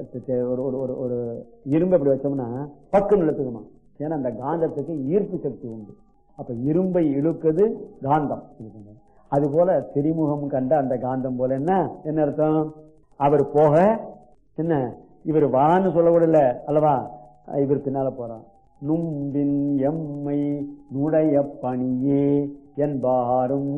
த- ஒரு ஒரு ஒரு ஒரு இரும்பு இப்படி வச்சோம்னா பக்குன்னு இழுத்துக்குமா ஏன்னா அந்த காந்தத்துக்கு ஈர்ப்பு சக்தி உண்டு அப்ப இரும்பை இழுக்குது காந்தம் அது போல திரிமுகம் கண்ட அந்த காந்தம் போல என்ன என்ன அர்த்தம் அவர் போக என்ன இவர் வான்னு சொல்ல விடல அல்லவா இவர் பின்னால போறான் நும்பின் எம்மை நுடைய பணியே என்பாரும்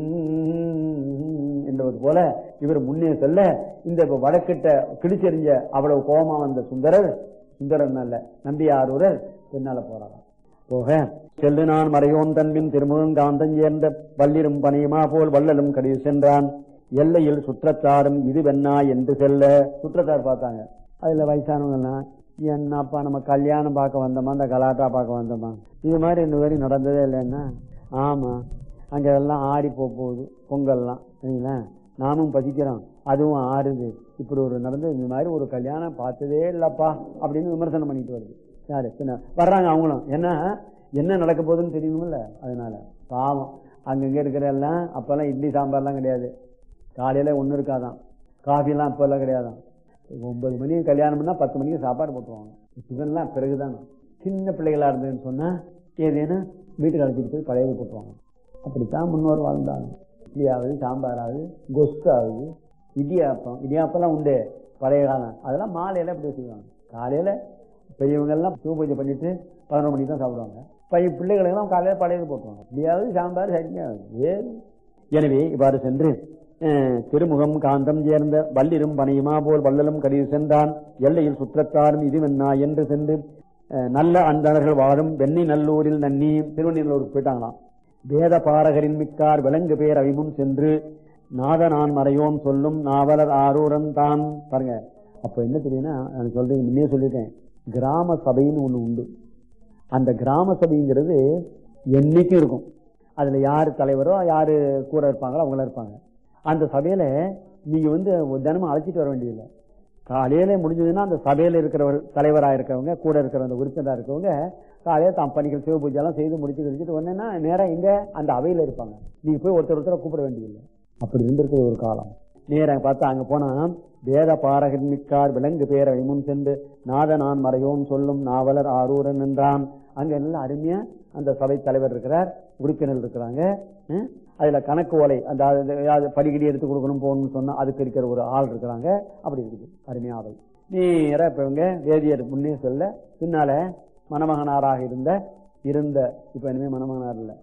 என்பது போல இவர் முன்னே செல்ல இந்த வடக்கிட்ட கிழிச்செறிஞ்ச அவ்வளவு கோபமா வந்த சுந்தரர் சுந்தரன் அல்ல நம்பியாரூரர் பின்னால போறாராம் போக செல்லு நான் மறையோன் தன்பின் திருமுகம் காந்தம் சேர்ந்த வள்ளிரும் பனையுமா போல் வள்ளலும் கடிது சென்றான் எல்லையில் சுற்றத்தாரும் இது வெண்ணா என்று செல்ல சுற்றத்தார் பார்த்தாங்க அதுல வயசானவங்கலாம் என்னப்பா நம்ம கல்யாணம் பார்க்க வந்தோமா அந்த கலாட்டா பார்க்க வந்தோமா இது மாதிரி இந்த வரையும் நடந்ததே இல்லைன்னா ஆமா அங்க எல்லாம் ஆடி போக போகுது பொங்கல்லாம் சரிங்களா நாமும் பதிக்கிறோம் அதுவும் ஆறுது இப்படி ஒரு நடந்து இந்த மாதிரி ஒரு கல்யாணம் பார்த்ததே இல்லப்பா அப்படின்னு விமர்சனம் பண்ணிட்டு வருது யாரு பின்ன வர்றாங்க அவங்களும் என்ன என்ன நடக்க போகுதுன்னு தெரியணும்ல அதனால பாவம் அங்கங்க இருக்கிற எல்லாம் அப்பெல்லாம் இட்லி சாம்பார்லாம் கிடையாது காலையில ஒன்றும் இருக்காதான் காஃபிலாம் அப்பெல்லாம் கிடையாதான் ஒன்பது மணிக்கு கல்யாணம்னா பத்து மணிக்கு சாப்பாடு போட்டுருவாங்க இதெல்லாம் பிறகுதான் சின்ன பிள்ளைகளா இருந்ததுன்னு சொன்னா ஏதேனும் வீட்டுக்கு அழைச்சிட்டு போய் பழையது போட்டுருவாங்க அப்படித்தான் முன்னோர் வாழ்ந்தாங்க இட்லியாவது சாம்பாராவது கொஸ்டாவது இடியாப்பம் இடியாப்பம்லாம் உண்டு பழைய காலம் அதெல்லாம் மாலையில இப்படி செய்வாங்க காலையில பெரியவங்க எல்லாம் பூ பூஜை பண்ணிட்டு பதினொரு மணிக்கு தான் சாப்பிடுவாங்க பையன் பிள்ளைகளுக்கெல்லாம் காலையில பழையது போட்டுருவாங்க இடியாவது சாம்பார் சட்னியாவது ஏது எனவே இவ்வாறு சென்று அஹ், திருமுகம் காந்தம் சேர்ந்த வள்ளிரும் பனையுமா போல் வள்ளலும் கடிது சென்றான் எல்லையில் சுற்றத்தாரும் இது வெண்ணா என்று சென்று அஹ், நல்ல அந்தணர்கள் வாழும் வெண்ணி நல்லூரில் நன்னி திருவண்ணூருக்கு போயிட்டாங்களாம் வேத பாரகரின் மிக்கார் விலங்கு பேர் அவிமுன் சென்று நாதனான் மறையோன் சொல்லும் நாவலர் ஆரூரன் தான் பாருங்க அப்ப என்ன தெரியும்னா நான் சொல்றேன் முன்னே சொல்லியிருக்கேன் கிராம சபைன்னு ஒண்ணு உண்டு அந்த கிராம சபைங்கிறது என்னைக்கும் இருக்கும் அதுல யாரு தலைவரோ யாரு கூட இருப்பாங்களோ அவங்கள இருப்பாங்க அந்த சபையில நீங்க வந்து தினமும் அழைச்சிட்டு வர வேண்டியதில்லை காலையில முடிஞ்சதுன்னா அந்த சபையில இருக்கிறவர் தலைவராக இருக்கவங்க கூட இருக்கிற அந்த உறுப்பினராக இருக்கவங்க காலையில தாம் பணிகள் சிவ பூஜை எல்லாம் செய்து முடிச்சு கழிச்சிட்டு உடனேனா நேரா எங்க அந்த அவையில இருப்பாங்க நீங்க போய் ஒருத்தர் ஒருத்தரை கூப்பிட வேண்டியதில்லை அப்படி இருந்திருக்கிற ஒரு காலம் நேரா பார்த்தா அங்க போனா வேத பாரகன் மிக்கார் விலங்கு பேர முன் சென்று நாத நான் மறையோம் சொல்லும் நாவலர் ஆரூரன் என்றான் அங்க நல்ல அருமையா அந்த சபை தலைவர் இருக்கிறார் உறுப்பினர் இருக்கிறாங்க ஹம்? அதுல கணக்கு ஓலை அந்த அது- அது படிக்கடி எடுத்து கொடுக்கணும் போகணும்னு சொன்னா அதுக்கு இருக்கிற ஒரு ஆள் இருக்கிறாங்க அப்படி இருக்குது அருமையா அவை நேரா இப்ப இவங்க வேதியர் முன்னே சொல்ல பின்னால மணமகனாராக இருந்த இருந்த இப்ப இனிமே மணமகனார் இல்ல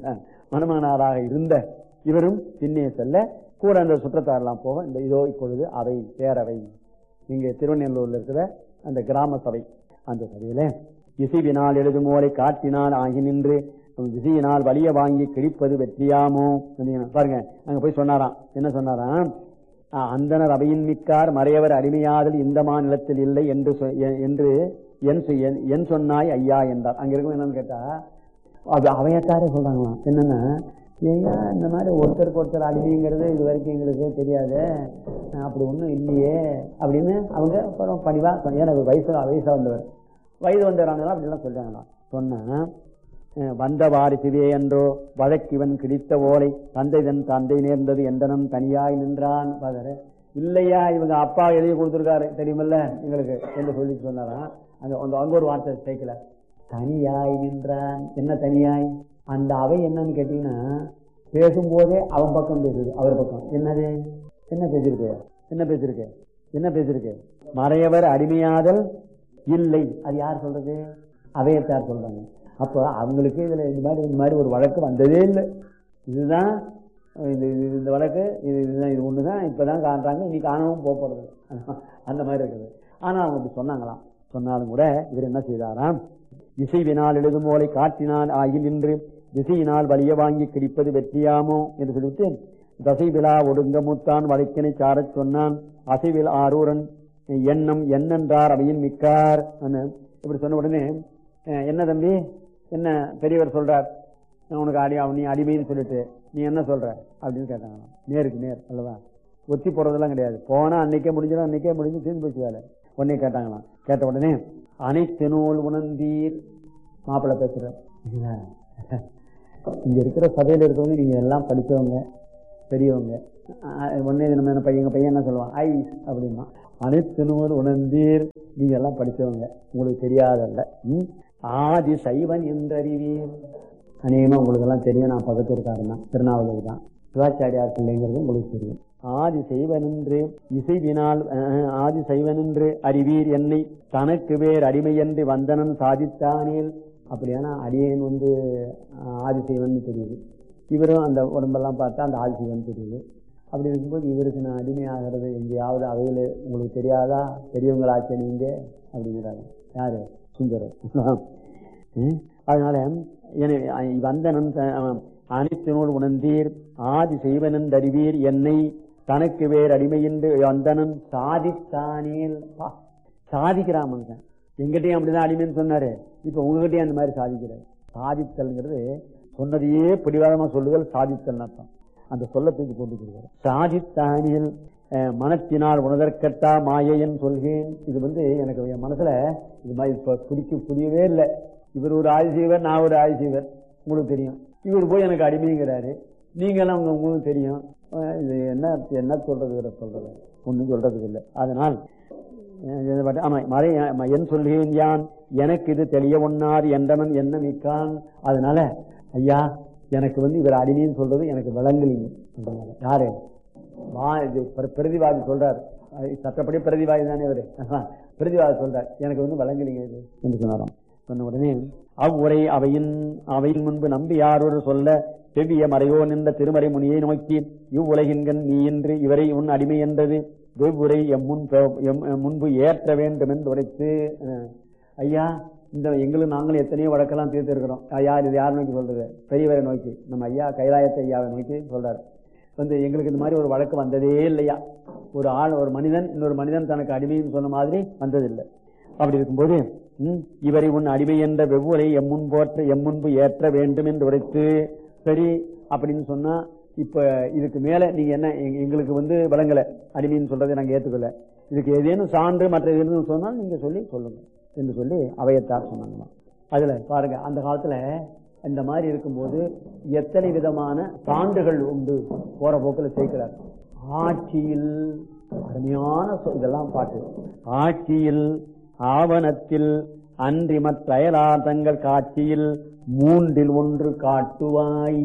மணமகனாராக இருந்த இவரும் பின்னே செல்ல கூட அந்த சுற்றத்தாரெல்லாம் போக இந்த இதோ இப்பொழுது அவை பேரவை இங்கே திருவண்ணூர்ல இருக்கிற அந்த கிராம சபை அந்த சபையில இசைவினால் எழுதும் ஓலை காட்டினால் ஆகி நின்று விசையினால் வலிய வாங்கி கிழிப்பது வெற்றியாமோ சொன்னீங்கன்னா. பாருங்க அங்க போய் சொன்னாராம் என்ன சொன்னாராம் ஆஹ், அந்தனர் அவையின் மிக்கார் மறையவர் அடிமையாதல் இந்த மாநிலத்தில் இல்லை என்று சொ- எ- என்று என் சொ- என்- என் சொன்னாய் ஐயா என்றார் அங்க இருக்கும் என்னன்னு கேட்டா அது அவையத்தாரே சொல்றாங்களாம் என்னன்னா ஏய்யா இந்த மாதிரி ஒருத்தருக்கு ஒருத்தர் அடிமைங்கிறது இது வரைக்கும் எங்களுக்கு தெரியாது அஹ் அப்படி ஒண்ணும் இல்லையே அப்படின்னு அவங்க அப்புறம் பணிவா சொன்னாங்க. ஏன்னா இவர் வயசு வயசா வந்தவர் வயது வந்தவரானலாம் அப்படிலாம் சொல்றாங்களாம் சொன்னா அஹ் வந்த வாரிசுவே என்றோ வழக்கிவன் கிடித்த ஓலை தந்தை தன் தந்தை நேர்ந்தது என்றனும் தனியாய் நின்றான் பாதரு இல்லையா இவங்க அப்பா எழுதி கொடுத்துருக்காரு தெரியுமில்ல எங்களுக்கு என்று சொல்லி சொன்னாராம் அங்க அந்த- அங்க ஒரு வார்த்தை சேர்க்கல தனியாய் நின்றான் என்ன தனியாய் அந்த அவை என்னன்னு கேட்டீங்கன்னா பேசும்போதே அவன் பக்கம் பேசுது அவர் பக்கம் என்னது என்ன பேசிருக்கு என்ன பேசிருக்கு என்ன பேசிருக்கு மறையவர் அடிமையாதல் இல்லை அது யார் சொல்றது அவையத்தார் சொல்றாங்க அப்போ அவங்களுக்கு இதுல இந்த மாதிரி இந்த மாதிரி ஒரு வழக்கு வந்ததே இல்லை இதுதான் இது இது- இந்த வழக்கு இது இதுதான் இது ஒண்ணுதான் இப்பதான் காண்றாங்க இனி காணவும் போக போறது அந்த மாதிரி இருக்குது ஆனா அவங்க அப்படி சொன்னாங்களாம் சொன்னாலும் கூட இவர் என்ன செய்தாராம் இசைவினால் எழுதும் ஓலை காட்டினால் ஆகி நின்று திசையினால் வலிய வாங்கி கிடிப்பது வெற்றியாமோ என்று சொல்லிவிட்டு தசை விழா ஒடுங்க முத்தான் வழக்கினை சாரச் சொன்னான் அசைவில் ஆரூரன் எண்ணம் என்னென்றார் அவையின் மிக்கார் அன்னு இப்படி சொன்ன உடனே அஹ், என்ன தம்பி என்ன பெரியவர் சொல்றார் நான் உனக்கு அடி அவன் நீ அடிமைன்னு சொல்லிட்டு நீ என்ன சொல்ற அப்படின்னு கேட்டாங்க நேருக்கு நேர் அல்லவா ஒத்தி போறதெல்லாம் கிடையாது போனா அன்னைக்கே முடிஞ்சிடும் அன்னைக்கே முடிஞ்சு தீர்ந்து போச்சு வேலை உடனே கேட்டாங்களாம் கேட்ட உடனே அனைத்து நூல் உணர்ந்தீர் மாப்பிள்ளை பேசுற இங்க இருக்கிற சபையில இருக்கவங்க நீங்க எல்லாம் படிச்சவங்க பெரியவங்க அஹ் உடனே நம்ம என்ன பையன் எங்க பையன் என்ன சொல்லுவான் ஐ அப்படிமா அனைத்து நூல் உணர்ந்தீர் நீங்க எல்லாம் படிச்சவங்க உங்களுக்கு தெரியாதல்ல ம்? ஆதி சைவன் என்றறிவீர் அநேகமா உங்களுக்கு எல்லாம் தெரியும் நான் பக்கத்தூர்காரன் தான் திருநாவலூர் தான் சிவாச்சாரியார் பிள்ளைங்கிறது உங்களுக்கு தெரியும் ஆதி செய்வனென்று இசைவினால் அஹ், ஆதி செய்வனென்று அறிவீர் என்னை தனக்கு வேர் அடிமையன்று வந்தனன் சாதித்தானேல் அப்படியானா அடியேன் வந்து அஹ், ஆதி செய்வன் தெரியுது இவரும் அந்த உடம்பெல்லாம் பார்த்தா அந்த ஆதி செய்வன் தெரியுது அப்படி இருக்கும்போது இவருக்கு நான் அடிமையாகிறது எங்கேயாவது அவையில் உங்களுக்கு தெரியாதா பெரியவங்களாச்சே நீங்க அப்படிங்கிறாங்க யாரு சுந்தரம் ம்? அதனால எனவே அ- வந்தனன் த- அவன் அனைத்தினோடு உணர்ந்தீர் ஆதி செய்வனன் அறிவீர் என்னை தனக்கு வேறு அடிமையின்றி வந்தனன் சாதித்தானேல் பா, சாதிக்கிறான் மனுஷன் எங்கிட்டயும் அப்படிதான் அடிமைன்னு சொன்னாரு இப்ப உங்ககிட்டயும் அந்த மாதிரி சாதிக்கிறார் சாதித்தல்ங்கிறது சொன்னதையே பிடிவாதமா சொல்லுதல் சாதித்தல் அர்த்தம் அந்த சொல்ல தூக்கி போட்டுக்கிறார் சாதித்தானில் அஹ், மனத்தினால் உணர்தற்கட்டா மாயையன் சொல்கிறேன் இது வந்து எனக்கு என் மனசுல இது மாதிரி இப்ப புடிக்க புரியவே இல்லை இவர் ஒரு ஆதிசீவர் நான் ஒரு ஆதிசீவர் உங்களுக்கு தெரியும் இவர் போய் எனக்கு அடிமைங்கிறாரு நீங்களாம் உங்க உங்களுக்கு தெரியும் அஹ், இது என்ன என்ன சொல்றது இவரை சொல்றது ஒன்றும் சொல்றதுக்கு இல்லை அதனால் அஹ், இது பாட்டு- ஆமா மறை ஆமா, என் சொல்கிறேன் யான் எனக்கு இது தெளிய ஒண்ணார் என்றவன் என்ன மிக்கான் அதனால ஐயா எனக்கு வந்து இவர் அடிமைன்னு சொல்றது எனக்கு விளங்கலிங்க அப்படின்னாரு. யாரு வா இது பிர- பிரதிவாதி சொல்றார் அது சட்டப்படி பிரதிவாதி தானே இவரு பிரதிவாதி சொல்றார் எனக்கு வந்து விளங்கலிங்க இது என்று சொன்னாராம் சொன்ன உடனே அவ்வுரை அவையின் அவையின் முன்பு நம்பி யாரொரு சொல்ல செவ்விய மறையோ நின்ற திருமறை முனியை நோக்கி இவ்வுலகின்கண் நீ என்று இவரை உன் அடிமை என்றது வெவ்வுரை எம் முன் பெ- எம் எம் முன்பு ஏற்ற வேண்டும் என்று உரைத்து அஹ், ஐயா இந்த எங்களும் நாங்களும் எத்தனையோ வழக்கெல்லாம் தீர்த்திருக்கிறோம் யார் இது யார் நோக்கி சொல்றது பெரியவரை நோக்கி நம்ம ஐயா கைலாயத்தை ஐயாவை நோக்கி சொல்றாரு வந்து எங்களுக்கு இந்த மாதிரி ஒரு வழக்கு வந்ததே இல்லையா ஒரு ஆள் ஒரு மனிதன் இன்னொரு மனிதன் தனக்கு அடிமைன்னு சொன்ன மாதிரி வந்ததில்லை அப்படி இருக்கும்போது ம், இவரை உன் அடிமை என்ற வெவ்வுரை எம்முன் போற்ற எம்முன்பு ஏற்ற வேண்டும் என்று உரைத்து சரி அப்படின்னு சொன்னா இப்ப இதுக்கு மேல நீங்க என்ன எங்க- எங்களுக்கு வந்து விளங்கல அடிமைன்னு சொல்றதை நாங்க ஏத்துக்கல இதுக்கு ஏதேனும் சான்று மற்ற எதுன்னு சொன்னால் நீங்க சொல்லி சொல்லுங்க என்று சொல்லி அவையத்தார் சொன்னாங்களாம் அதுல பாருங்க அந்த காலத்துல இந்த மாதிரி இருக்கும்போது எத்தனை விதமான சான்றுகள் உண்டு போற போக்குல சேர்க்கிறார் ஆட்சியில் அருமையான சொ- இதெல்லாம் பாட்டு ஆட்சியில் ஆவணத்தில் அன்றி மற்ற அயலார் தங்கள் காட்சியில் மூன்றில் ஒன்று காட்டுவாய்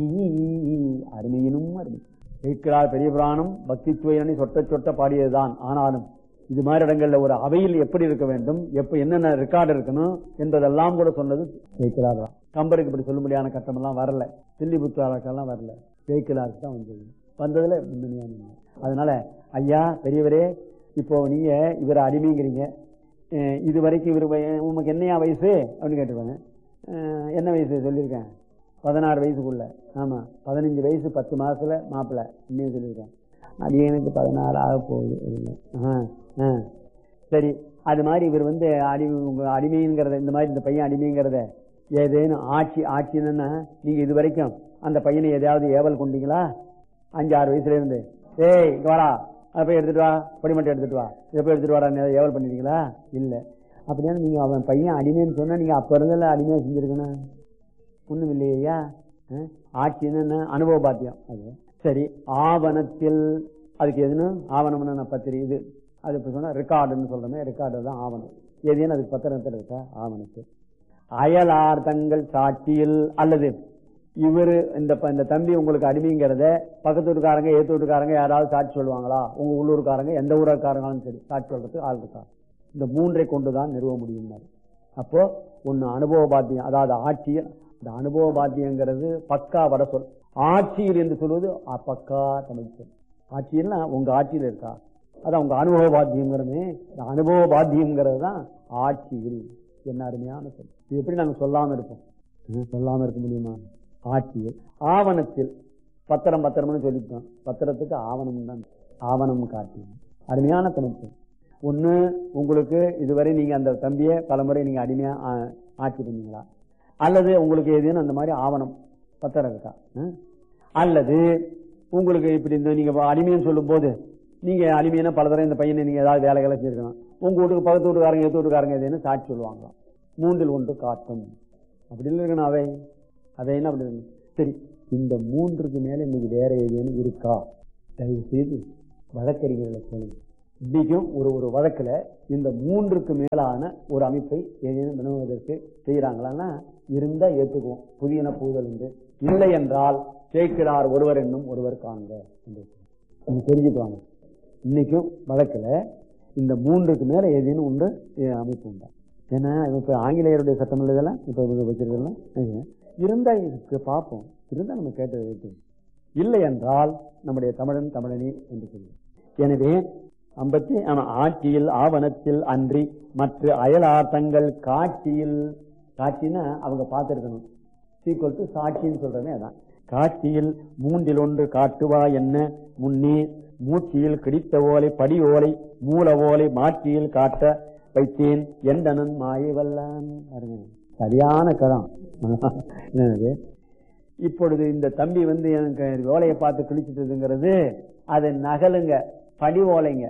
அருமையினும் அருமை கேட்கிறார் பெரிய புராணம் பக்தி சுவையணி சொட்ட சொட்ட பாடியதுதான் ஆனாலும் இது மாதிரி இடங்கள்ல ஒரு அவையில் எப்படி இருக்க வேண்டும் எப்ப என்னென்ன ரெக்கார்டு இருக்கணும் என்பதெல்லாம் கூட சொன்னது கேட்கிறார்களாம் கம்பருக்கு இப்படி சொல்லும்படியான கட்டமெல்லாம் வரல தில்லிபுத்தாளக்கெல்லாம் வரல கேட்கலாருக்கு தான் வந்தது வந்ததுல முன்னணியான உண்மை. அதனால ஐயா பெரியவரே இப்போ நீங்க இவரை அடிமைங்கிறீங்க அஹ் இது வரைக்கும் இவர் வய- உமக்கு என்னையா வயசு அப்படின்னு கேட்டுருவாங்க அஹ் என்ன வயசு சொல்லியிருக்கேன் பதினாறு வயசுக்குள்ள ஆமா பதினஞ்சு வயசு பத்து மாசத்துல மாப்பிள்ளை இன்னும் சொல்லியிருக்கேன் அடியனுக்கு பதினாறு ஆக போகுது அப்படின்னு. ஆ, ஆ. சரி அது மாதிரி இவர் வந்து அடிமை உங்க அடிமைங்கிறத இந்த மாதிரி இந்த பையன் அடிமைங்கிறத ஏதேனும் ஆட்சி ஆட்சின்னா நீங்க இது வரைக்கும் அந்த பையனை எதையாவது ஏவல் கொண்டீங்களா அஞ்சு ஆறு வயசுல இருந்து ஏய் இங்க வாடா அதை போய் எடுத்துட்டு வா படிமட்டம் எடுத்துட்டு வா இதை போய் எடுத்துட்டு வாடா ஏவல் பண்ணிருக்கீங்களா இல்ல அப்படின்னா நீங்க அவன் பையன் அடிமைன்னு சொன்னா நீங்க அப்ப இருந்தல அடிமையா செஞ்சிருக்கணும் ஒண்ணும் இல்லையா அஹ், ஆட்சி என்னென்ன அனுபவ பாத்தியம் அது சரி ஆவணத்தில் அதுக்கு எதுன்னு ஆவணம்னு நான் பத்திரி இது அது இப்ப சொன்னா ரெக்கார்டுன்னு சொல்றோமே ரெக்கார்டு தான் ஆவணம் ஏதேனும் அதுக்கு பத்திரத்தில் இருக்கா ஆவணத்து அயலார் தங்கள் சாட்சியில் அல்லது இவரு இந்த ப- இந்த தம்பி உங்களுக்கு அடிமைங்கிறத பக்கத்து வீட்டுக்காரங்க ஏத்து வீட்டுக்காரங்க யாராவது சாட்சி சொல்லுவாங்களா உங்க உள்ளூர்காரங்க எந்த ஊருக்காரங்களும் சரி சாட்சி சொல்றதுக்கு ஆள் இருக்கா இந்த மூன்றை கொண்டுதான் நிறுவ முடியும் அப்போ ஒன்னு அனுபவ பாத்தியம் அதாவது ஆட்சியில் இந்த அனுபவ பாத்தியங்கிறது பக்கா வட சொல் ஆட்சியில் என்று சொல்வது அ- பக்கா தமிழ் சொல் ஆட்சியல்னா உங்க ஆட்சியில் இருக்கா அதான் உங்க அனுபவ பாத்தியங்கிறது இந்த அனுபவ பாத்தியங்கிறது தான் ஆட்சியில் என்ன அருமையான சொல் இது எப்படி நாங்க சொல்லாம இருப்போம் இது சொல்லாம இருக்க முடியுமா ஆட்சியில் ஆவணத்தில் பத்திரம் பத்திரம்னு சொல்லிட்டோம் பத்திரத்துக்கு ஆவணம் தான் ஆவணம் காட்டி அருமையான தமிழ் சொல் ஒண்ணு உங்களுக்கு இதுவரை நீங்க அந்த தம்பியை பலமுறை நீங்க அடிமையா ஆ, ஆட்சி பண்ணீங்களா அல்லது உங்களுக்கு ஏதேனும் அந்த மாதிரி ஆவணம் பத்திரம் இருக்கா ம்? அல்லது உங்களுக்கு இப்படி இந்த நீங்க அடிமைன்னு சொல்லும் போது நீங்க அடிமையான பல தடவை இந்த பையனை நீங்க ஏதாவது வேலைகளை செஞ்சிருக்கணும் உங்க வீட்டுக்கு பக்கத்து வீட்டுக்காரங்க எத்து வீட்டுக்காரங்க ஏதேனும் சாட்சி சொல்லுவாங்களாம் மூன்றில் ஒன்று காட்டும் அப்படி இல்லை இருக்கணும் அவை அவை என்ன அப்படி இருக்கணும் சரி இந்த மூன்றுக்கு மேல இன்னைக்கு வேற ஏதேனும் இருக்கா தயவு செய்து வழக்கறிஞர்களை கேளுங்க இன்னைக்கும் ஒரு ஒரு வழக்குல இந்த மூன்றுக்கு மேலான ஒரு அமைப்பை ஏதேனும் வினவுவதற்கு செய்யறாங்களான்னா இருந்தா ஏத்துக்குவோம் புதியன புகுதல் என்று இல்லை என்றால் சேர்க்கிறார் ஒருவர் என்னும் ஒருவர் காண்க என்று நீங்க தெரிஞ்சுக்குவாங்க இன்னைக்கும் வழக்குல இந்த மூன்றுக்கு மேல ஏதேனும் உண்டு அஹ் அமைப்பு உண்டா ஏன்னா இப்ப ஆங்கிலேயருடைய சட்டம் இல்லை இதெல்லாம் இப்ப வச்சிருக்கலாம் இருந்தா இதுக்கு பார்ப்போம் இருந்தா நம்ம கேட்டு ஏற்றுவோம் இல்லை என்றால் நம்முடைய தமிழன் தமிழனி என்று சொல்லுவோம் எனவே ஐம்பத்தி ஆமா ஆட்சியில் ஆவணத்தில் அன்றி மற்ற அயல் ஆட்டங்கள் காட்சியில் காட்சின்னா அவங்க பார்த்திருக்கணும் சீக்குவல் டு சாட்சின்னு சொல்றமே அதான் காட்சியில் மூன்றில் ஒன்று காட்டுவா என்ன முன்னே மூச்சியில் கிடைத்த ஓலை படி ஓலை மூல ஓலை மாட்சியில் காட்ட வைத்தேன் எந்தனன் மாயை வல்லான் பாருங்க சரியான கதம் என்னது இப்பொழுது இந்த தம்பி வந்து எனக்கு ஓலையை பார்த்து கிழிச்சிட்டதுங்கிறது அது நகலுங்க படி ஓலைங்க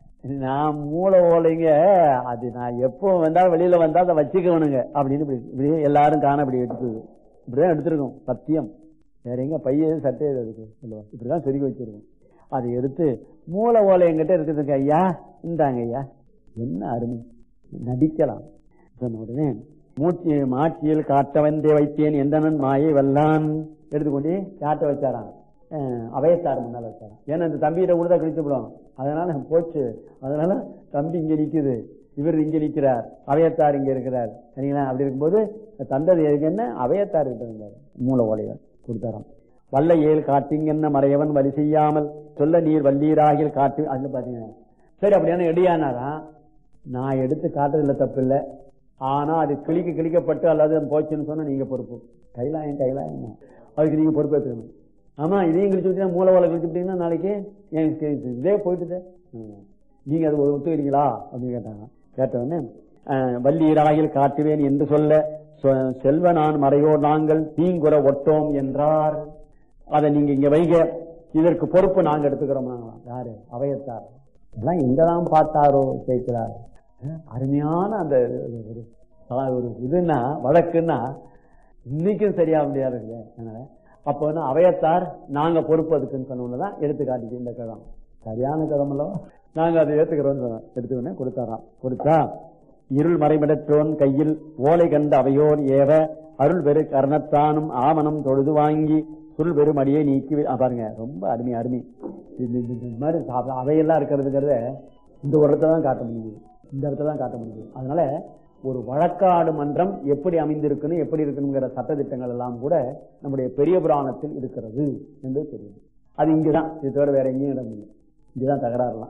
நான் மூளை ஓலைங்க அது நான் எப்போ வந்தாலும் வெளியில வந்தா அதை வச்சுக்கணுங்க அப்படின்னு இப்படி இப்படி எல்லாரும் காண அப்படி எடுத்தது இப்படிதான் எடுத்திருக்கோம் சத்தியம் வேற எங்க பையன் சட்டை இருக்கு சொல்லுவாங்க இப்படிதான் சொருகி வச்சிருக்கோம் அதை எடுத்து மூளை ஓலை எங்கிட்ட இருக்குதுங்க ஐயா இந்தாங்க ஐயா என்ன அருமை நடிக்கலாம் சொன்ன உடனே மூச்சு மாட்சியில் காட்ட வந்தே வைத்தேன் எந்தனன் மாயை வல்லான் எடுத்துக்கொண்டு காட்ட வச்சாராம் அஹ் அவையத்தார் முன்னால் வச்சாராம் ஏன்னா இந்த தம்பியிட கூட தான் கழிச்சு விடும் அதனால போச்சு அதனால தம்பி இங்க நிக்குது இவர் இங்க நிக்கிறார் அவையத்தார் இங்க இருக்கிறார் சரிங்களா அப்படி இருக்கும்போது தந்தது எதுக்கு என்ன அவையத்தார் கிட்ட இருந்தார் மூல ஓலையை கொடுத்தாராம் வல்ல ஏல் காட்டிங்கன்ன மறையவன் வழி செய்யாமல் சொல்ல நீர் வல்லீராகில் காட்டு அதுல பாத்தீங்கன்னா சரி அப்படியான எடியானாரா நான் எடுத்து காட்டுறதுல தப்பு இல்லை ஆனா அது கிளிக்க கிளிக்கப்பட்டு அல்லது போச்சுன்னு சொன்னா நீங்க பொறுப்பு கைலாயம் கைலாயம் அதுக்கு நீங்க பொறுப்பு எடுத்துக்கணும் ஆமா இதையும் கிழிச்சு விட்டீங்கன்னா மூல ஓலை கிழிச்சு விட்டீங்கன்னா நாளைக்கு எனக்கு இதே போயிட்டுதே ம். நீங்க அது ஒத்துக்கிறீங்களா அப்படின்னு கேட்டாங்க கேட்டவொடனே அஹ், வள்ளீராகில் காட்டுவேன் என்று சொல்ல சொ- செல்வ நான் மறையோர் நாங்கள் தீங்குற ஒட்டோம் என்றார் அதை நீங்க இங்க வைங்க இதற்கு பொறுப்பு நாங்க எடுத்துக்கிறோம் யாரு அவையத்தார் இதெல்லாம் எங்கதான் பார்த்தாரோ சேர்க்கிறார் அஹ், அருமையான அந்த ஒரு- ஒரு- அஹ், ஒரு இதுன்னா வழக்குன்னா இன்னைக்கும் சரியா முடியாது இருக்குல்ல அதனால அப்போ வந்து அவையத்தார் நாங்க பொறுப்பு அதுக்குன்னு சொன்னோம்னுதான் எடுத்து காட்டுச்சு இந்த கதம் சரியான கதம் அல்லவா நாங்க அதை ஏத்துக்கிறோம் சொன்னோம் எடுத்துக்கொண்டே கொடுத்தாராம் கொடுத்தா இருள் மறைமிடற்றோன் கையில் ஓலை கண்ட அவையோர் ஏவ அருள் பெரு கர்ணத்தானும் ஆமணம் தொழுது வாங்கி சுருள் பெரும் அடியை நீக்கி வை- ஆ, பாருங்க ரொம்ப அருமை அருமை இது- இது- இது மாதிரி சா- அவையெல்லாம் இருக்கிறதுங்கிறத இந்த ஒரு இடத்துல தான் காட்ட முடியுது இந்த இடத்துல தான் காட்ட முடியுது அதனால ஒரு வழக்காடு மன்றம் எப்படி அமைந்திருக்கணும் எப்படி இருக்கணுங்கிற சட்டத்திட்டங்கள் எல்லாம் கூட நம்முடைய பெரிய புராணத்தில் இருக்கிறது என்று தெரியுது அது இங்கதான் இது தவிர வேற எங்கேயும் இடம் இல்லை இங்கதான் தகராறுலாம்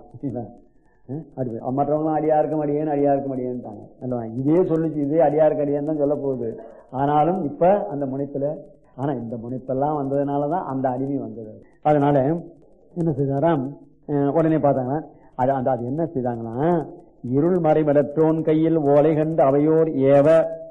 அஹ் அப்படி போய். மற்றவங்களாம் அடியாருக்கும் அடியேன் அடியாருக்கும் அடியேன்ட்டாங்க அல்லவா இதே சொல்லிச்சு இதே அடியாருக்கு அடியேன் தான் சொல்ல போகுது ஆனாலும் இப்ப அந்த முனைப்புல ஆனா இந்த முனைப்பெல்லாம் வந்ததுனாலதான் அந்த அடிமை வந்தது அதனால என்ன செய்தாராம் அஹ் உடனே பார்த்தாங்கன்னா அது அந்த அது என்ன செய்தாங்கன்னா இருள் மறைமடற்றோன் கையில் ஓலை கண்டு அவையோர் ஏவ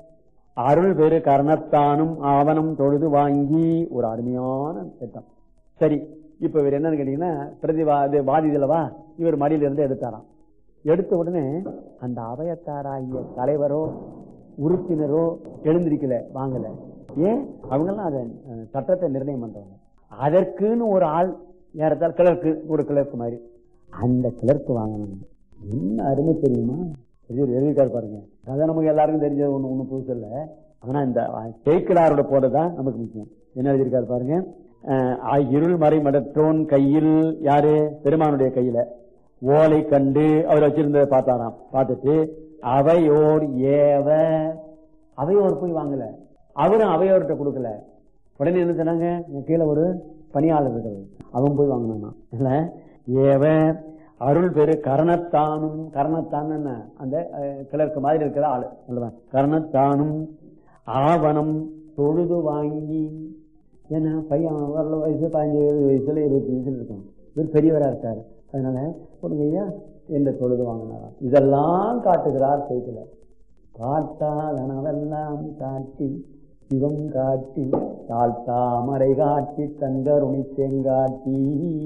அருள் பெரு கர்ணத்தானும் ஆவணம் தொழுது வாங்கி ஒரு அருமையான திட்டம் சரி இப்ப இவர் என்னன்னு கேட்டீங்கன்னா பிரதிவா இது வாதிதலவா இவர் மடியில இருந்து எடுத்தாராம் எடுத்த உடனே அந்த அவையத்தாராகிய தலைவரோ உறுப்பினரோ எழுந்திருக்கல வாங்கல ஏன் அவங்கெல்லாம் அதை அஹ், சட்டத்தை நிர்ணயம் பண்றவங்க அதற்குன்னு ஒரு ஆள் ஏறத்தால் கிளர்க்கு ஒரு கிளர்க்கு மாதிரி அந்த கிளர்க்கு வாங்கணும் என்ன அருமை தெரியுமா இது ஒரு எழுதிக்காரு பாருங்க அதான் நமக்கு எல்லாருக்கும் தெரிஞ்சது ஒண்ணு ஒண்ணு புதுசு இல்ல ஆனா இந்த தேய்க்கிலாரோட போடுறதுதான் நமக்கு முக்கியம் என்ன எழுதியிருக்காரு பாருங்க அஹ், இருள் மறை மடற்றோன் கையில் யாரு பெருமானுடைய கையில ஓலை கண்டு அவர் வச்சிருந்ததை பார்த்தாராம் பார்த்துட்டு அவையோர் ஏவ அவையோர் போய் வாங்கல அவரும் அவையோர்கிட்ட கொடுக்கல உடனே என்ன சொன்னாங்க இங்க கீழே ஒரு பணியாளர் இருக்கிறது அவன் போய் வாங்கினான் இல்ல ஏவ அருள் பெரு கரணத்தானும் கரணத்தான் என்ன அந்த அஹ், கிழக்கு மாதிரி இருக்கிற ஆளு அல்லவா கரணத்தானும் ஆவணம் தொழுது வாங்கி ஏன்னா பையன் வரல வயசு பதினஞ்சு இருபது வயசுல இருபத்தி வயசுல இருக்கும் இவர் பெரியவரா இருக்காரு அதனால கொடுங்க ஐயா எந்த தொழுது வாங்கினாராம் இதெல்லாம் காட்டுகிறார் செய்தியில காட்டாதனவெல்லாம் காட்டி சிவம் காட்டி தாழ்த்தாமரை காட்டி தங்கருணி தேங்காட்டி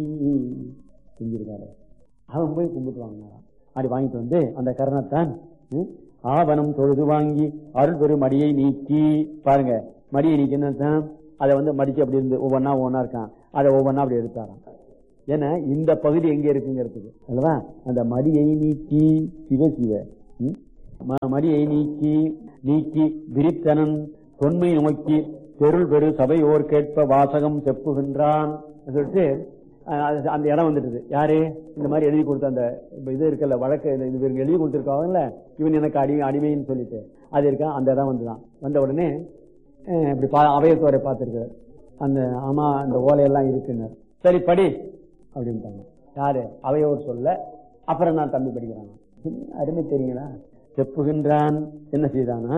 செஞ்சிருக்காரு அவன் போய் கும்பிட்டு வாங்கினாராம் அப்படி வாங்கிட்டு வந்து அந்த கரணத்தான் ம், ஆவணம் தொழுது வாங்கி அருள் பெரும் மடியை நீக்கி பாருங்க மடியை நீக்கி என்னத்தான் அதை வந்து மடிச்சு அப்படி இருந்து ஒவ்வொன்னா ஒவ்வொன்னா இருக்கான் அதை ஒவ்வொன்னா அப்படி எடுத்தாராம் ஏன்னா இந்த பகுதி எங்க இருக்குங்கிறதுக்கு அல்லவா அந்த மடியை நீக்கி சிவ சிவ ம்? ம- மடியை நீக்கி நீக்கி விரித்தனன் தொன்மை நோக்கி தெருள் பெரு சபையோர் கேட்ப வாசகம் செப்புகின்றான் சொல்லிட்டு அஹ், அது அந்த இடம் வந்துடுது யாரு இந்த மாதிரி எழுதி கொடுத்த அந்த இது இருக்குல்ல வழக்கு இந்த இது இவருக்கு எழுதி கொடுத்துருக்காங்கல்ல இவன் எனக்கு அடிமை அடிமைன்னு சொல்லிட்டு அது இருக்கா அந்த இடம் வந்துதான் வந்த உடனே அஹ், இப்படி பா அவையத்தோரை பார்த்துருக்காரு அந்த ஆமா அந்த ஓலையெல்லாம் இருக்குன்னு சரி படி அப்படின்ட்டாங்க யாரு அவையோர் சொல்ல அப்புறம் நான் தம்பி படிக்கிறாங்க அருமை தெரியுங்களா செப்புகின்றான் என்ன செய்தானா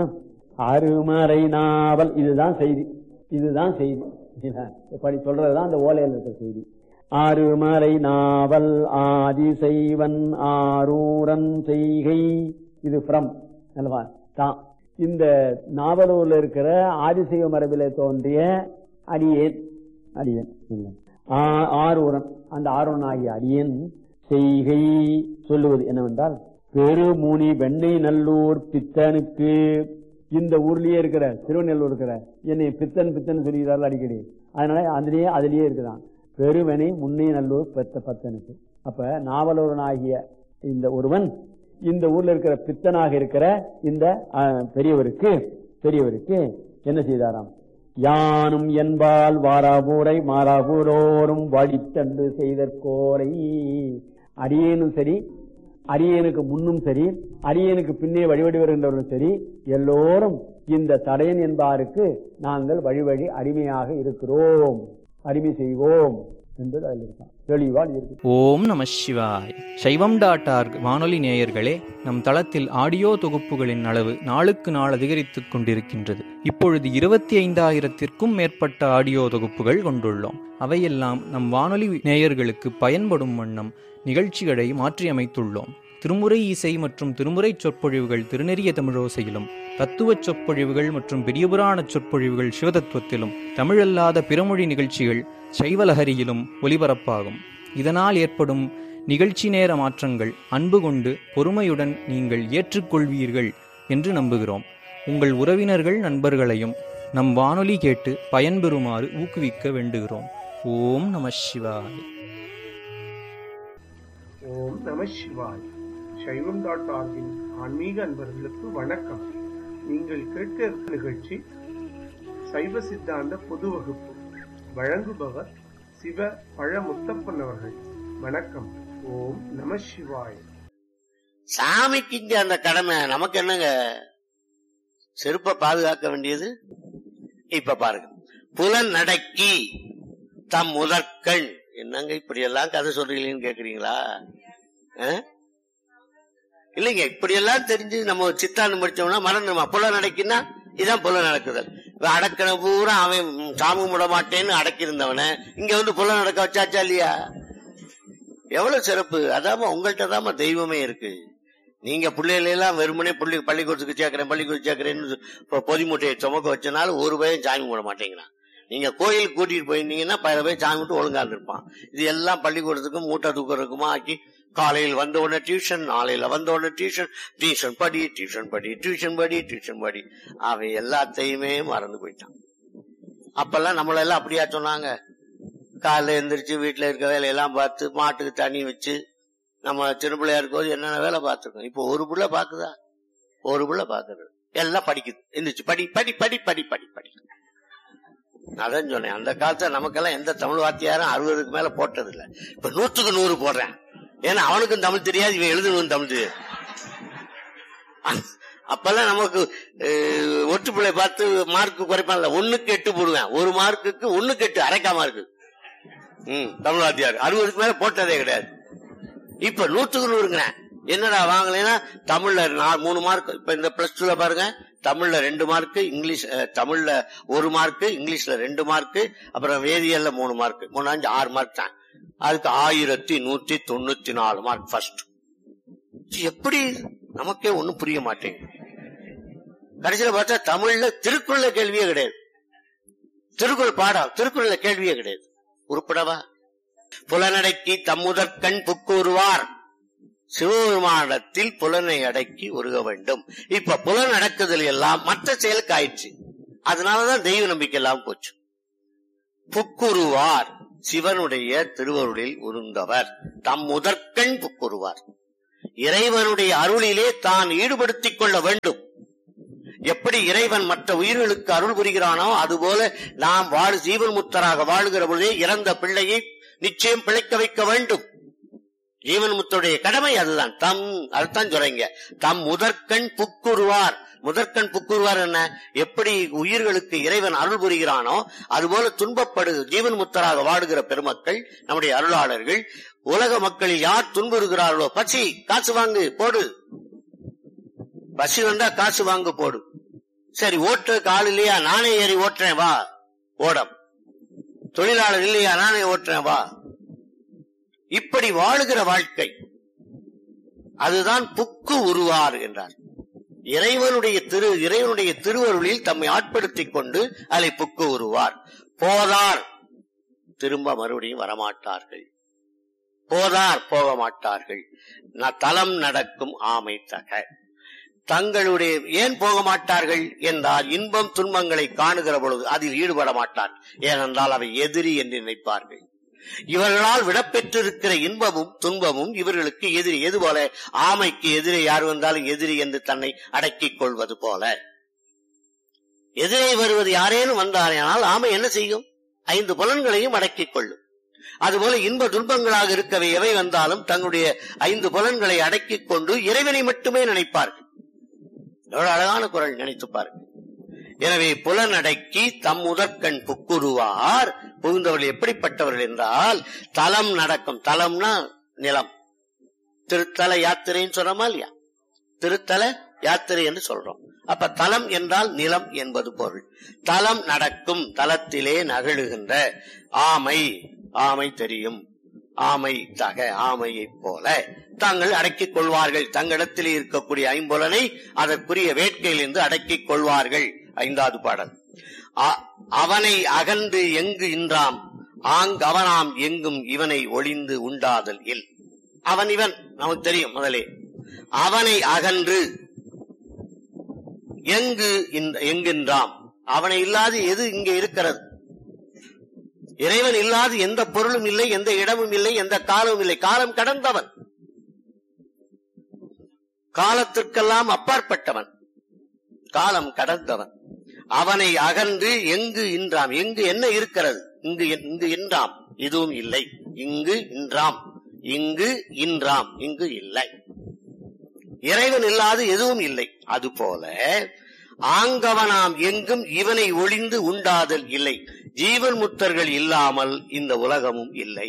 அருமறை நாவல் இதுதான் செய்தி இதுதான் செய்தி சரிங்களா? படி சொல்றதுதான் அந்த ஓலையில் இருக்கிற செய்தி ஆறுமறை நாவல் ஆதிசைவன் ஆரூரன் செய்கை இது ஃப்ரம் அல்லவா தான் இந்த நாவலூர்ல இருக்கிற ஆதிசைவ மரபிலே தோன்றிய அடியேன் அடியேன் இல்லை. ஆ- ஆரூரன் அந்த ஆரூரன் ஆகிய அடியேன் செய்கை சொல்லுவது என்னவென்றால் பெருமுனி வெண்ணெய் நல்லூர் பித்தனுக்கு இந்த ஊர்லயே இருக்கிற திருவண்ணூர் இருக்கிற என்னை பித்தன் பித்தன் சொல்லிக்கிறார்கள் அடிக்கடி அதனால அதுலயே அதுலயே இருக்குதான் பெருவனை முன்னே நல்லூர் பெத்த பத்தனுக்கு அப்ப நாவலூரன் ஆகிய இந்த ஒருவன் இந்த ஊர்ல இருக்கிற பித்தனாக இருக்கிற இந்த அஹ், பெரியவருக்கு பெரியவருக்கு என்ன செய்தாராம் யானும் என்பால் வாராபூரை மாறாபூரோரும் வழித்தண்டு செய்தற்கோரை அடியேனும் சரி அரியனுக்கு முன்னும் சரி அரியனுக்கு பின்னே வழிபடி வருகின்றவர்களும் சரி எல்லோரும் இந்த தடையன் என்பாருக்கு நாங்கள் வழி வழி அடிமையாக இருக்கிறோம் அடிமை செய்வோம் என்பது அதில் இருக்கான் தெளிவால் இருக்கு ஓம் நம சிவாய் சைவம் டாட் ஆர்க் வானொலி நேயர்களே நம் தளத்தில் ஆடியோ தொகுப்புகளின் அளவு நாளுக்கு நாள் அதிகரித்துக் கொண்டிருக்கின்றது இப்பொழுது இருபத்தி ஐந்தாயிரத்திற்கும் மேற்பட்ட ஆடியோ தொகுப்புகள் கொண்டுள்ளோம் அவையெல்லாம் நம் வானொலி நேயர்களுக்கு பயன்படும் வண்ணம் நிகழ்ச்சிகளை மாற்றியமைத்துள்ளோம் திருமுறை இசை மற்றும் திருமுறை சொற்பொழிவுகள் திருநெறிய தமிழோசையிலும் தத்துவச் சொற்பொழிவுகள் மற்றும் பெரியபுராண சொற்பொழிவுகள் சிவதத்துவத்திலும் தமிழல்லாத பிறமொழி நிகழ்ச்சிகள் சைவலஹரியிலும் ஒலிபரப்பாகும் இதனால் ஏற்படும் நிகழ்ச்சி நேர மாற்றங்கள் அன்பு கொண்டு பொறுமையுடன் நீங்கள் ஏற்றுக்கொள்வீர்கள் என்று நம்புகிறோம் உங்கள் உறவினர்கள் நண்பர்களையும் நம் வானொலி கேட்டு பயன்பெறுமாறு ஊக்குவிக்க வேண்டுகிறோம் ஓம் நம சிவாய் ஓம் நம சிவாய் சைவம் டாட் ஆர்கின் ஆன்மீக அன்பர்களுக்கு வணக்கம் நீங்கள் கேட்க இருக்கும் நிகழ்ச்சி சைவ சித்தாந்த பொது வகுப்பு வழங்குபவர் சிவ பழ முத்தப்பன் அவர்கள் வணக்கம் ஓம் நம சிவாய் சாமிக்கு இங்க அந்த கடமை நமக்கு என்னங்க செருப்ப பாதுகாக்க வேண்டியது இப்ப பாருங்க புலன் நடக்கி தம் முதற்கண் என்னங்க இப்படி எல்லாம் கதை சொல்றீங்களேன்னு கேக்குறீங்களா ஆ? இல்லைங்க இப்படி எல்லாம் தெரிஞ்சு நம்ம சித்தாந்தம் படிச்சோம்னா மறந்துடுமா புலன் நடக்கினா இதான் புலன் நடக்குதல் இவன் அடக்கின பூரா அவன் ம், சாமி விட மாட்டேன்னு அடக்கியிருந்தவன இங்க வந்து புலன் நடக்க வச்சாச்சா இல்லையா எவ்வளவு சிறப்பு அதாம உங்கள்கிட்ட தாம தெய்வமே இருக்கு நீங்க பிள்ளைகளை எல்லாம் வெறுமனே புள்ளி பள்ளிக்கூடத்துக்கு சேர்க்கிறேன் பள்ளிக்கூடத்துக்கு சேர்க்கிறேன்னு இப்போ பொதி மூட்டையை சுமக்க வச்சனால ஒரு பையன் சாமி போட மாட்டேங்கிறான் நீங்க கோயிலுக்கு கூட்டிட்டு போயிருந்தீங்கன்னா பல பேர் சாமி விட்டு ஒழுங்கா இருந்திருப்பான் இது எல்லாம் பள்ளிக்கூடத்துக்கும் மூட்டை தூக்குறதுக்குமா ஆக்கி காலையில் வந்த உடனே டியூஷன் நாளையில வந்த உடனே டியூஷன் டியூஷன் படி டியூஷன் படி டியூஷன் படி டியூஷன் படி அவன் எல்லாத்தையுமே மறந்து போயிட்டான் அப்பெல்லாம் நம்மள எல்லாம் அப்படியா சொன்னாங்க காலைல எந்திரிச்சு வீட்டுல இருக்க வேலையெல்லாம் பார்த்து மாட்டுக்கு தண்ணி வச்சு நம்ம சின்ன பிள்ளையா இருக்கும்போது என்னென்ன வேலை பார்த்திருக்கோம் இப்போ ஒரு புள்ள பாக்குதா ஒரு புள்ள பாக்குறது எல்லாம் படிக்குது எந்திரிச்சு படி படி படி படி படி படி அதான் சொன்னேன் அந்த காலத்துல நமக்கெல்லாம் எந்த தமிழ் வாத்தியாரும் அறுபதுக்கு மேல போட்டது இல்ல இப்ப நூற்றுக்கு நூறு போடுறேன் ஏன்னா அவனுக்கும் தமிழ் தெரியாது இவன் எழுதணும் தமிழ் தெரியாது அப்பெல்லாம் நமக்கு அஹ், ஒட்டு பிள்ளை பார்த்து மார்க் குறைப்பான்ல ஒண்ணுக்கு எட்டு போடுவேன் ஒரு மார்க்குக்கு ஒண்ணுக்கு எட்டு அரைக்கா மார்க்கு ம் தமிழ் வாத்தியார் அறுபதுக்கு மேல போட்டதே கிடையாது இப்ப நூற்றுக்கு நூறுங்கிறேன் என்னடா வாங்கலைன்னா தமிழ்ல நா- மூணு மார்க் இப்ப இந்த பிளஸ் டூல பாருங்க தமிழ்ல ரெண்டு மார்க் இங்கிலீஷ் அஹ், தமிழ்ல ஒரு மார்க் இங்கிலீஷ்ல ரெண்டு மார்க் அப்புறம் வேதியியல்ல மூணு மார்க் மூணு அஞ்சு ஆறு மார்க் தான் அதுக்கு ஆயிரத்தி நூத்தி தொண்ணூத்தி நாலு மார்க் ஃபர்ஸ்ட் எப்படி நமக்கே ஒண்ணும் புரிய மாட்டேங்குது கடைசியில பார்த்தா தமிழ்ல திருக்குறள்ல கேள்வியே கிடையாது திருக்குறள் பாடம் திருக்குறள்ல கேள்வியே கிடையாது உருப்படவா புலனடக்கி தம்முதற்கண் புக்கூறுவார் சிவபெருமானத்தில் புலனை அடக்கி உருக வேண்டும் இப்ப புலன் அடக்குதல் எல்லாம் மற்ற செயலுக்கு ஆயிடுச்சு அதனாலதான் தெய்வ நம்பிக்கை எல்லாம் போச்சு புக்குருவார் சிவனுடைய திருவருளில் உருந்தவர் தம் முதற்கண் புக்குருவார் இறைவனுடைய அருளிலே தான் ஈடுபடுத்திக் கொள்ள வேண்டும் எப்படி இறைவன் மற்ற உயிர்களுக்கு அருள் புரிகிறானோ அதுபோல நாம் வாழ் ஜீவன் முத்தராக வாழுகிற பொழுதே இறந்த பிள்ளையை நிச்சயம் பிழைக்க வைக்க வேண்டும் ஜீவன் முத்தருடைய கடமை அதுதான் தம் அதுதான் சொல்றீங்க தம் முதற்கண் புக்குருவார் முதற்கண் புக்குருவார் என்ன எப்படி உயிர்களுக்கு இறைவன் அருள் புரிகிறானோ அதுபோல துன்பப்படு ஜீவன் முத்தராக வாடுகிற பெருமக்கள் நம்முடைய அருளாளர்கள் உலக மக்களில் யார் துன்புறுகிறார்களோ பசி காசு வாங்கு போடு பசி வந்தா காசு வாங்கு போடு சரி ஓட்டு கால் இல்லையா நானே ஏறி ஓட்டுறேன் வா ஓடம் தொழிலாளர் இல்லையா நானே ஓட்டுறேன் வா இப்படி வாழுகிற வாழ்க்கை அதுதான் புக்கு உருவார் என்றார் இறைவனுடைய திரு இறைவனுடைய திருவருளில் தம்மை ஆட்படுத்திக் கொண்டு அதை புக்கு உருவார் போதார் திரும்ப மறுபடியும் வரமாட்டார்கள் போதார் போக மாட்டார்கள் ந- தலம் நடக்கும் ஆமை தக தங்களுடைய ஏன் போக மாட்டார்கள் என்றால் இன்பம் துன்பங்களை காணுகிற பொழுது அதில் ஈடுபட மாட்டார் ஏனென்றால் அவை எதிரி என்று நினைப்பார்கள் இவர்களால் விடப்பெற்றிருக்கிற இன்பமும் துன்பமும் இவர்களுக்கு எதிரி எது போல ஆமைக்கு எதிரி யார் வந்தாலும் எதிரி என்று தன்னை அடக்கிக் கொள்வது போல எதிரே வருவது யாரேனும் வந்தாரேனால் ஆமை என்ன செய்யும் ஐந்து புலன்களையும் அடக்கிக் கொள்ளும் அதுபோல இன்ப துன்பங்களாக இருக்கவே எவை வந்தாலும் தங்களுடைய ஐந்து புலன்களை அடக்கிக் கொண்டு இறைவனை மட்டுமே நினைப்பார்கள் எவ்வளவு அழகான குரல் நினைத்து பாருங்கள் எனவே புலனடக்கி தம் முதற்கண் புக்குருவார் புகுந்தவர்கள் எப்படிப்பட்டவர்கள் என்றால் தலம் நடக்கும் தலம்னா நிலம் திருத்தல யாத்திரைன்னு சொல்றோமா இல்லையா திருத்தல யாத்திரை என்று சொல்றோம் அப்ப தலம் என்றால் நிலம் என்பது பொருள் தலம் நடக்கும் தலத்திலே நகழுகின்ற ஆமை ஆமை தெரியும் ஆமை தக ஆமையைப் போல தாங்கள் அடக்கிக் கொள்வார்கள் தங்களிடத்திலே இருக்கக்கூடிய ஐம்புலனை அதற்குரிய வேட்கையிலிருந்து அடக்கிக் கொள்வார்கள் ஐந்தாவது பாடல் அ- அவனை அகன்று எங்கு இன்றாம் ஆங்கவனாம் எங்கும் இவனை ஒளிந்து உண்டாதல் இல் அவன் இவன் நமக்கு தெரியும் முதலே அவனை அகன்று எங்கு இந்த- எங்கின்றாம் அவனை இல்லாது எது இங்கே இருக்கிறது இறைவன் இல்லாது எந்த பொருளும் இல்லை எந்த இடமும் இல்லை எந்த காலமும் இல்லை காலம் கடந்தவன் காலத்திற்கெல்லாம் அப்பாற்பட்டவன் காலம் கடந்தவன் அவனை அகன்று எங்கு இன்றாம் எங்கு என்ன இருக்கிறது இங்கு இங்கு இன்றாம் எதுவும் இல்லை இங்கு இன்றாம் இங்கு இன்றாம் இங்கு இல்லை இறைவன் இல்லாது எதுவும் இல்லை அதுபோல ஆங்கவனாம் எங்கும் இவனை ஒளிந்து உண்டாதல் இல்லை ஜீவன் முத்தர்கள் இல்லாமல் இந்த உலகமும் இல்லை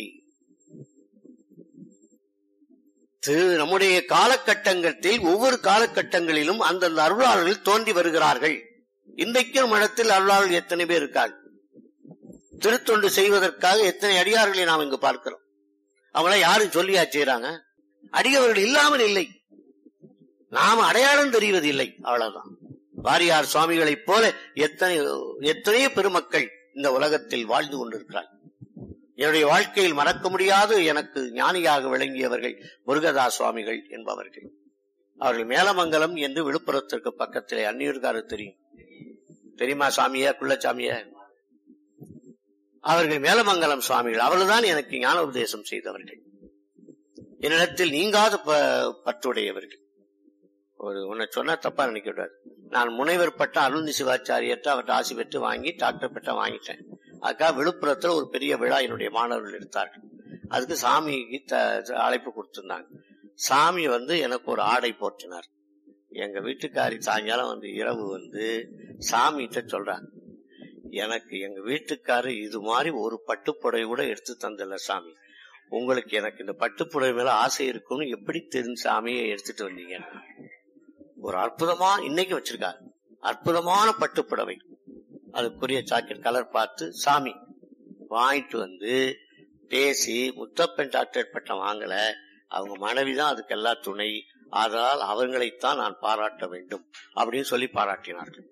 திரு நம்முடைய காலகட்டங்களில் ஒவ்வொரு காலகட்டங்களிலும் அந்தந்த அருளாளர்கள் தோன்றி வருகிறார்கள் இன்றைக்கும் இடத்தில் அருளாளர்கள் எத்தனை பேர் இருக்காங்க திருத்தொண்டு செய்வதற்காக எத்தனை அடியார்களை நாம் இங்கு பார்க்கிறோம் அவங்கள யாரும் சொல்லியா செய்யறாங்க அடியவர்கள் இல்லாமல் இல்லை நாம் அடையாளம் தெரிவதில்லை அவ்வளவுதான் வாரியார் சுவாமிகளைப் போல எத்தனை எத்தனையோ பெருமக்கள் இந்த உலகத்தில் வாழ்ந்து கொண்டிருக்கிறார் என்னுடைய வாழ்க்கையில் மறக்க முடியாது எனக்கு ஞானியாக விளங்கியவர்கள் முருகதாஸ் சுவாமிகள் என்பவர்கள் அவர்கள் மேலமங்கலம் என்று விழுப்புரத்திற்கு பக்கத்திலே அந்நியூர்காரு தெரியும் தெரியுமா சாமியா குள்ளச்சாமியா அவர்கள் மேலமங்கலம் சுவாமிகள் அவர்கள்தான் எனக்கு ஞான உபதேசம் செய்தவர்கள் என்னிடத்தில் நீங்காத ப- பற்றுடையவர்கள் ஒரு உன்னை சொன்னா தப்பா நினைக்க கூடாது நான் முனைவர் பட்டம் அருள்ந்தி சிவாச்சாரியற்ற அவர்கிட்ட ஆசி பெற்று வாங்கி டாக்டர் பட்டம் வாங்கிட்டேன் அதுக்காக விழுப்புரத்துல ஒரு பெரிய விழா என்னுடைய மாணவர்கள் எடுத்தார்கள் அதுக்கு சாமிக்கு த- அழைப்பு கொடுத்திருந்தாங்க சாமி வந்து எனக்கு ஒரு ஆடை போற்றினார் எங்க வீட்டுக்காரி சாயங்காலம் வந்து இரவு வந்து சாமிகிட்ட சொல்றாங்க எனக்கு எங்க வீட்டுக்காரு இது மாதிரி ஒரு பட்டுப்புடவை கூட எடுத்து தந்தல சாமி உங்களுக்கு எனக்கு இந்த பட்டுப்புடவை மேல ஆசை இருக்கும்னு எப்படி தெரிஞ்சு சாமியை எடுத்துட்டு வந்தீங்க ஒரு அற்புதமா இன்னைக்கு வச்சிருக்காரு அற்புதமான பட்டுப்புடவை அதுக்குரிய சாக்கெட் கலர் பார்த்து சாமி வாங்கிட்டு வந்து பேசி முத்தப்பன் டாக்டர் பட்டம் வாங்கல அவங்க மனைவிதான் அதுக்கெல்லாம் துணை அதனால் அவர்களைத்தான் நான் பாராட்ட வேண்டும் அப்படின்னு சொல்லி பாராட்டினார்கள்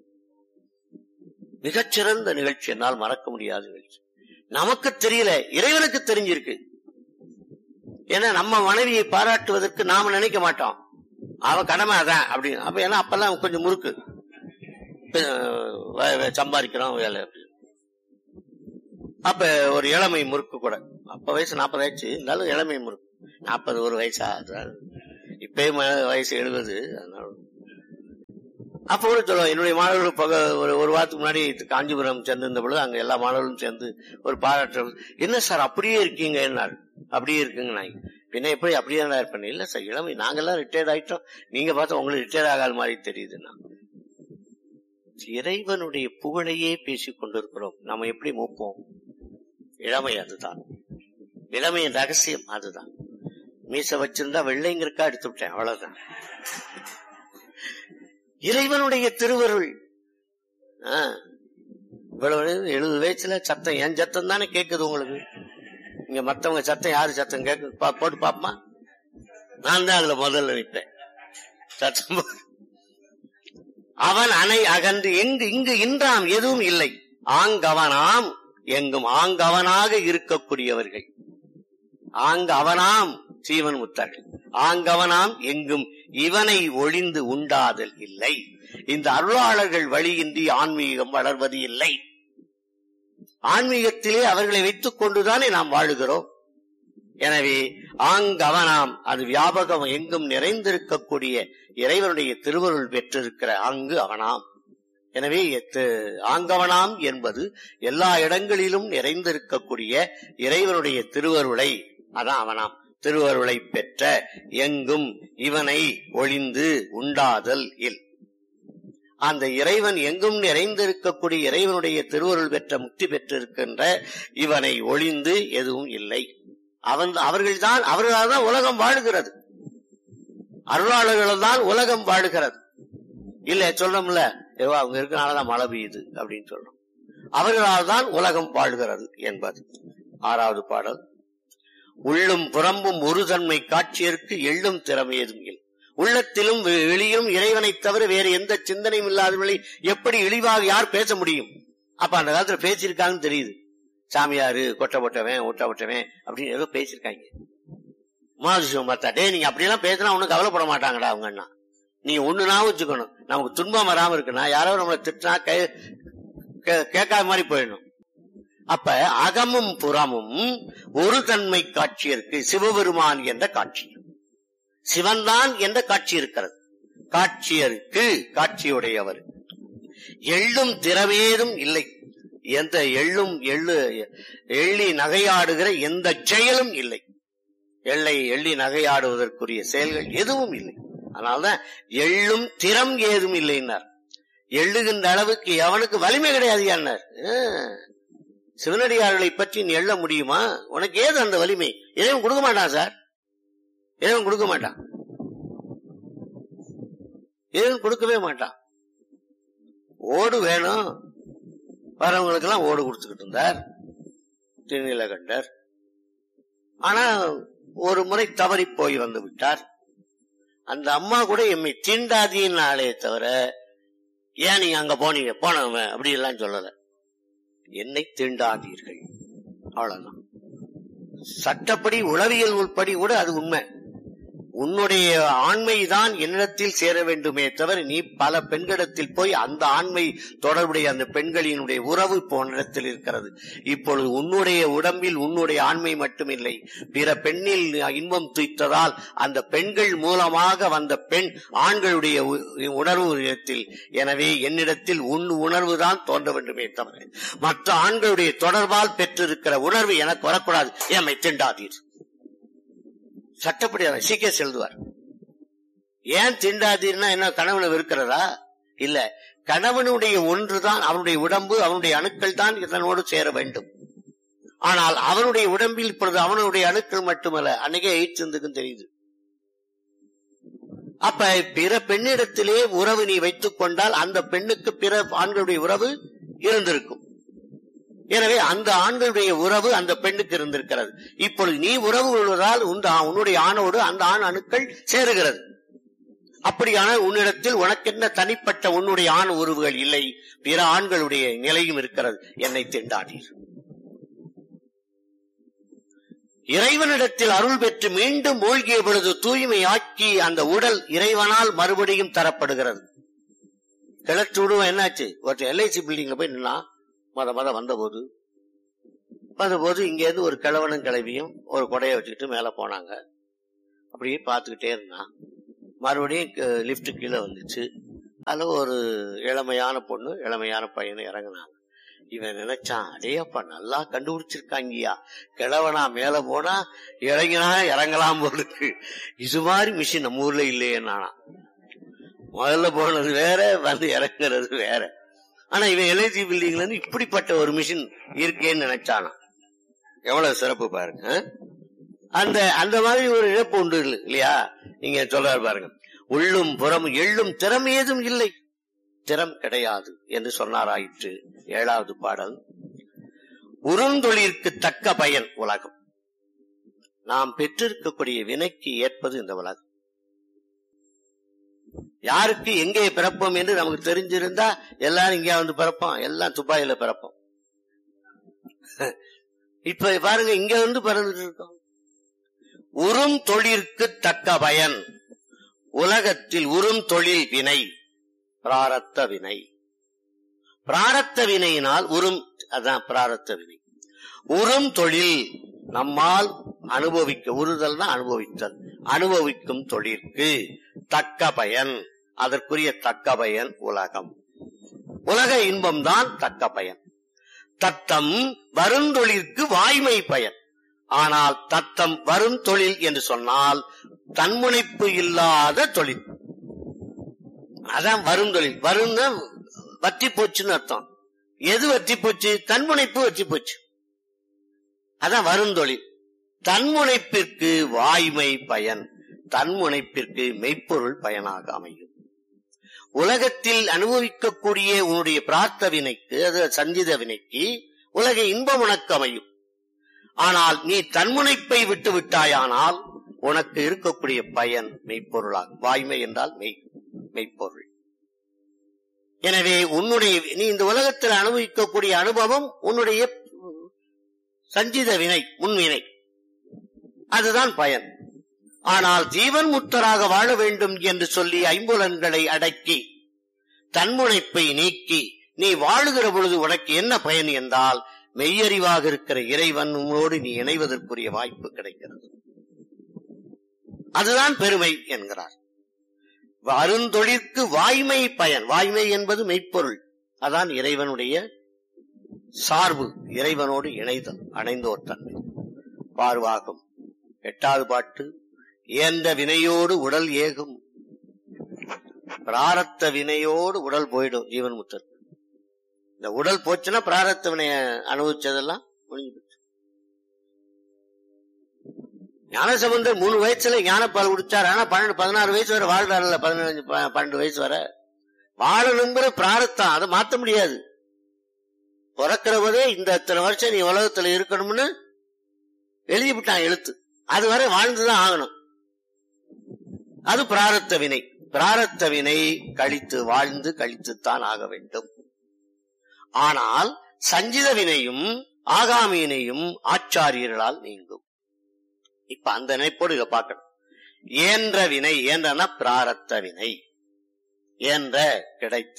மிகச்சிறந்த நிகழ்ச்சி என்னால் மறக்க முடியாத நிகழ்ச்சி நமக்கு தெரியல இறைவனுக்கு தெரிஞ்சிருக்கு ஏன்னா நம்ம மனைவியை பாராட்டுவதற்கு நாம நினைக்க மாட்டோம் அவன் கடமை அதான் அப்படின்னு அப்ப ஏன்னா அப்பெல்லாம் கொஞ்சம் முறுக்கு அஹ் வே- வே- சம்பாதிக்கிறோம் வேலை அப்படி. அப்ப ஒரு இளமை முறுக்கு கூட அப்ப வயசு நாற்பது ஆயிடுச்சு இருந்தாலும் இளமை முறுக்கு நாற்பது ஒரு வயசா அதனால இப்பயும் வயசு எழுபது அதனால அப்ப கூட சொல்லுவோம் என்னுடைய மாணவர்கள் பக ஒரு ஒரு வாரத்துக்கு முன்னாடி காஞ்சிபுரம் சென்றிருந்த பொழுது அங்க எல்லா மாணவர்களும் சேர்ந்து ஒரு பாராட்டு என்ன சார் அப்படியே இருக்கீங்க என்னார் அப்படியே இருக்குங்க நான் பின்ன எப்படி அப்படியே தான் இருப்பேன் இல்ல சார் இளமை நாங்கெல்லாம் ரிட்டையர்ட் ஆயிட்டோம் நீங்க பார்த்தா உங்களுக்கு ரிட்டையர் ஆகாத மாதிரி தெரியுதுன்னா இறைவனுடைய புகழையே பேசிக் கொண்டிருக்கிறோம் நம்ம எப்படி மூப்போம் இளமை அதுதான் இளமையின் ரகசியம் அதுதான் மீச வச்சிருந்தா வெள்ளைங்கிறக்கா எடுத்து விட்டேன் அவ்வளவுதான் இறைவனுடைய திருவருள் ஆ, இவ்வளவு எழுபது வயசுல சத்தம் என் சத்தம் தானே கேக்குது உங்களுக்கு இங்க மத்தவங்க சத்தம் யாரு சத்தம் கேக்கு பா- போட்டு பாப்பமா நான் தான் அதுல முதல்ல நிற்பேன் சத்தம் போ- அவன் அணை அகன்று எங்கு இங்கு இன்றாம் எதுவும் இல்லை ஆங்கவனாம் எங்கும் ஆங்கவனாக இருக்கக்கூடியவர்கள் ஆங்க அவனாம் சீவன் முத்தார்கள் ஆங்கவனாம் எங்கும் இவனை ஒழிந்து உண்டாதல் இல்லை இந்த அருளாளர்கள் வழியின்றி ஆன்மீகம் வளர்வது இல்லை ஆன்மீகத்திலே அவர்களை வைத்துக் கொண்டுதானே நாம் வாழுகிறோம் எனவே ஆங்கவனாம் அது வியாபகம் எங்கும் நிறைந்திருக்கக்கூடிய இறைவனுடைய திருவருள் பெற்றிருக்கிற ஆங்கு அவனாம் எனவே எத்து- ஆங்கவனாம் என்பது எல்லா இடங்களிலும் நிறைந்திருக்கக்கூடிய இறைவனுடைய திருவருளை அதான் அவனாம் திருவருளை பெற்ற எங்கும் இவனை ஒளிந்து உண்டாதல் இல் அந்த இறைவன் எங்கும் நிறைந்திருக்கக்கூடிய இறைவனுடைய திருவருள் பெற்ற முக்தி பெற்றிருக்கின்ற இவனை ஒளிந்து எதுவும் இல்லை அவன் அவர்கள்தான் அவர்களால் தான் உலகம் வாழுகிறது அருளாளர்கள் தான் உலகம் வாழுகிறது இல்ல சொல்றோம்ல ஏவோ அவங்க இருக்கனாலதான் மழை பெய்யுது அப்படின்னு சொல்றோம் அவர்களால் தான் உலகம் வாழ்கிறது என்பது ஆறாவது பாடல் உள்ளும் புறம்பும் ஒரு தன்மை காட்சியருக்கு எள்ளும் திறமை ஏதும் இல்லை உள்ளத்திலும் வெ- வெளியிலும் இறைவனை தவிர வேறு எந்த சிந்தனையும் இல்லாதவர்களை எப்படி இழிவாக யார் பேச முடியும் அப்ப அந்த காலத்துல பேசியிருக்காங்கன்னு தெரியுது சாமியாரு கொட்டை போட்டவன் ஒட்ட போட்டவன் அப்படின்னு ஏதோ பேசியிருக்காங்க மாதுசிவம் பார்த்தா டே நீங்க அப்படியெல்லாம் பேசினா ஒண்ணும் கவலைப்பட மாட்டாங்கடா அவங்க அண்ணா நீ ஒண்ணுனா வச்சுக்கணும் நமக்கு துன்பம் வராம இருக்குன்னா யாரோ நம்மளை திட்டினா கே- கே- கேட்காத மாதிரி போயிடணும் அப்ப அகமும் புறமும் ஒரு தன்மை காட்சி இருக்கு சிவபெருமான் என்ற காட்சி சிவன்தான் என்ற காட்சி இருக்கிறது காட்சியருக்கு காட்சியுடையவர் எள்ளும் திறவேதும் இல்லை எந்த எள்ளும் எள்ளு எள்ளி நகையாடுகிற எந்த செயலும் இல்லை எள்ளை எள்ளி நகையாடுவதற்குரிய செயல்கள் எதுவும் இல்லை அதனால்தான் எள்ளும் திறம் ஏதும் இல்லைன்னார் எள்ளுகின்ற அளவுக்கு எவனுக்கு வலிமை கிடையாது யார் சிவனடியார்களை பற்றி நீ எள்ள முடியுமா உனக்கு ஏது அந்த வலிமை இறைவன் கொடுக்க மாட்டான் சார் இறைவன் கொடுக்க மாட்டான் இறைவன் கொடுக்கவே மாட்டான் ஓடு வேணும் வரவங்களுக்கு எல்லாம் ஓடு கொடுத்துக்கிட்டு இருந்தார் திருநீலகண்டர் ஆனா ஒரு முறை தவறி போய் வந்து விட்டார் அந்த அம்மா கூட எம்மை தீண்டாதீன்னாலே தவிர ஏன் நீங்க அங்க போனீங்க போனவன் அப்படி எல்லாம் சொல்லல என்னை தீண்டாதீர்கள் அவ்வளவுதான் சட்டப்படி உளவியல் உள்படி கூட அது உண்மை உன்னுடைய ஆண்மைதான் என்னிடத்தில் சேர வேண்டுமே தவிர நீ பல பெண்களிடத்தில் போய் அந்த ஆண்மை தொடர்புடைய அந்த பெண்களினுடைய உறவு போனிடத்தில் இருக்கிறது இப்பொழுது உன்னுடைய உடம்பில் உன்னுடைய ஆண்மை மட்டுமில்லை பிற பெண்ணில் இன்பம் துய்த்ததால் அந்த பெண்கள் மூலமாக வந்த பெண் ஆண்களுடைய உ- உணர்வு இடத்தில் எனவே என்னிடத்தில் உன் உணர்வு தான் தோன்ற வேண்டுமே தவிர மற்ற ஆண்களுடைய தொடர்பால் பெற்றிருக்கிற உணர்வு எனக்கு வரக்கூடாது ஏமை திண்டாதீர் சட்டப்படி அவர் சீக்கிரம் எழுதுவார் ஏன் திண்டாதீர்னா என்ன கணவனை வெறுக்கிறதா இல்ல கணவனுடைய ஒன்றுதான் அவனுடைய உடம்பு அவனுடைய அணுக்கள் தான் இதனோடு சேர வேண்டும் ஆனால் அவனுடைய உடம்பில் இப்பொழுது அவனுடைய அணுக்கள் மட்டுமல்ல அன்னைக்கே எயிட்ஸ் இருந்துக்கும் தெரியுது அப்ப பிற பெண்ணிடத்திலே உறவு நீ வைத்துக் கொண்டால் அந்த பெண்ணுக்கு பிற ஆண்களுடைய உறவு இருந்திருக்கும் எனவே அந்த ஆண்களுடைய உறவு அந்த பெண்ணுக்கு இருந்திருக்கிறது இப்பொழுது நீ உறவு கொள்வதால் உந்த உன்னுடைய ஆணோடு அந்த ஆண் அணுக்கள் சேருகிறது அப்படியான உன்னிடத்தில் உனக்கென்ன தனிப்பட்ட உன்னுடைய ஆண் உறவுகள் இல்லை பிற ஆண்களுடைய நிலையும் இருக்கிறது என்னை திண்டாடீர் இறைவனிடத்தில் அருள் பெற்று மீண்டும் மூழ்கிய பொழுது தூய்மையாக்கி அந்த உடல் இறைவனால் மறுபடியும் தரப்படுகிறது கிளர்ச்சி விடுவோம் என்னாச்சு ஒருத்தர் எல்ஐசி பில்டிங்ல போய் நின்னா மத மத வந்த போது வந்தபோது இங்க இருந்து ஒரு கிழவனும் கிளவியும் ஒரு கொடையை வச்சுக்கிட்டு மேல போனாங்க அப்படியே பார்த்துக்கிட்டே இருந்தான் மறுபடியும் லிப்ட் கீழே வந்துச்சு அதுல ஒரு இளமையான பொண்ணு இளமையான பையனும் இறங்குனாங்க இவன் நினைச்சான் அடேப்பா நல்லா கண்டுபிடிச்சிருக்காங்கயா கிழவனா மேல போனா இறங்கினா இறங்கலாம் போல இருக்கு இது மாதிரி மிஷின் நம்ம ஊர்ல இல்லையே நானா முதல்ல போனது வேற வந்து இறங்குறது வேற ஆனா இவன் எல்ஐசி பில்டிங்ல இருந்து இப்படிப்பட்ட ஒரு மிஷின் இருக்கேன்னு நினைச்சானா எவ்வளவு சிறப்பு பாருங்க ஆ? அந்த அந்த மாதிரி ஒரு இழப்பு உண்டு இல்ல- இல்லையா நீங்க சொல்றாரு பாருங்க உள்ளும் புறம் எள்ளும் திறம் ஏதும் இல்லை திறம் கிடையாது என்று சொன்னாராயிற்று ஏழாவது பாடல் உருந்தொழிற்கு தக்க பயன் உலகம் நாம் பெற்றிருக்கக்கூடிய வினைக்கு ஏற்பது இந்த உலகம் யாருக்கு எங்கே பிறப்போம் என்று நமக்கு தெரிஞ்சிருந்தா எல்லாரும் இங்கே வந்து பிறப்போம் எல்லாம் துபாயில பிறப்போம் இப்ப பாருங்க இங்க வந்து பிறந்துட்டு இருக்கோம் உறும் தொழிற்கு தக்க பயன் உலகத்தில் உறும் தொழில் வினை பிராரத்த வினை பிராரத்த வினையினால் உறும் அதான் பிராரத்த வினை உறும் தொழில் நம்மால் அனுபவிக்க உறுதல்னா அனுபவித்தல் அனுபவிக்கும் தொழிற்கு தக்க பயன் அதற்குரிய தக்க பயன் உலகம் உலக இன்பம்தான் தக்க பயன் தத்தம் வருந்தொழிற்கு வாய்மை பயன் ஆனால் தத்தம் வரும் தொழில் என்று சொன்னால் தன்முனைப்பு இல்லாத தொழில் அதான் வரும் தொழில் வரும் வற்றி போச்சுன்னு அர்த்தம் எது வற்றி போச்சு தன்முனைப்பு வற்றி போச்சு அதான் வருந்தொழில் தன்முனைப்பிற்கு வாய்மை பயன் தன்முனைப்பிற்கு மெய்ப்பொருள் பயனாக அமையும் உலகத்தில் அனுபவிக்கக்கூடிய உன்னுடைய பிரார்த்த வினைக்கு அது சஞ்சித வினைக்கு உலக இன்பம் உனக்கு அமையும் ஆனால் நீ தன்முனைப்பை விட்டு விட்டாயானால் உனக்கு இருக்கக்கூடிய பயன் மெய்ப்பொருளாகும் வாய்மை என்றால் மெய் மெய்ப்பொருள் எனவே உன்னுடைய நீ இந்த உலகத்தில் அனுபவிக்கக்கூடிய அனுபவம் உன்னுடைய சஞ்சித வினை முன்வினை அதுதான் பயன் ஆனால் ஜீவன் முத்தராக வாழ வேண்டும் என்று சொல்லி ஐம்புலன்களை அடக்கி தன்முனைப்பை நீக்கி நீ வாழுகிற பொழுது உனக்கு என்ன பயன் என்றால் மெய்யறிவாக இருக்கிற இறைவனோடு நீ இணைவதற்குரிய வாய்ப்பு கிடைக்கிறது அதுதான் பெருமை என்கிறார் அருந்தொழிற்கு வாய்மை பயன் வாய்மை என்பது மெய்ப்பொருள் அதான் இறைவனுடைய சார்பு இறைவனோடு இணைதல் அணைந்தோர் தன்மை பார்வாகும் எட்டாவது பாட்டு ஏந்த வினையோடு உடல் ஏகும் பிராரத்த வினையோடு உடல் போயிடும் ஜீவன் முத்தர் இந்த உடல் போச்சுன்னா பிராரத்த வினைய அனுபவிச்சதெல்லாம் முடிஞ்சு போச்சு ஞானசம்பந்தர் மூணு வயசுல ஞானப்பால் குடிச்சார் ஆனா பன்னெண்டு பதினாறு வயசு வரை வாழ்றாருல்ல பதினஞ்சு ப- பன்னெண்டு வயசு வரை வாழணுங்கிற பிராரத்தம் அதை மாத்த முடியாது பிறக்கிற போதே இந்த இத்தனை வருஷம் நீ உலகத்துல இருக்கணும்னு எழுதி விட்டான் எழுத்து அது வரை வாழ்ந்துதான் ஆகணும் அது பிராரத்த வினை பிராரத்த வினை கழித்து வாழ்ந்து கழித்துத்தான் ஆக வேண்டும் ஆனால் சஞ்சித வினையும் ஆகாமியினையும் ஆச்சாரியர்களால் நீங்கும் இப்ப அந்த நினைப்போடு இதை பார்க்கணும் ஏன்ற வினை ஏன்றனா பிராரத்த வினை ஏன்ற கிடைத்த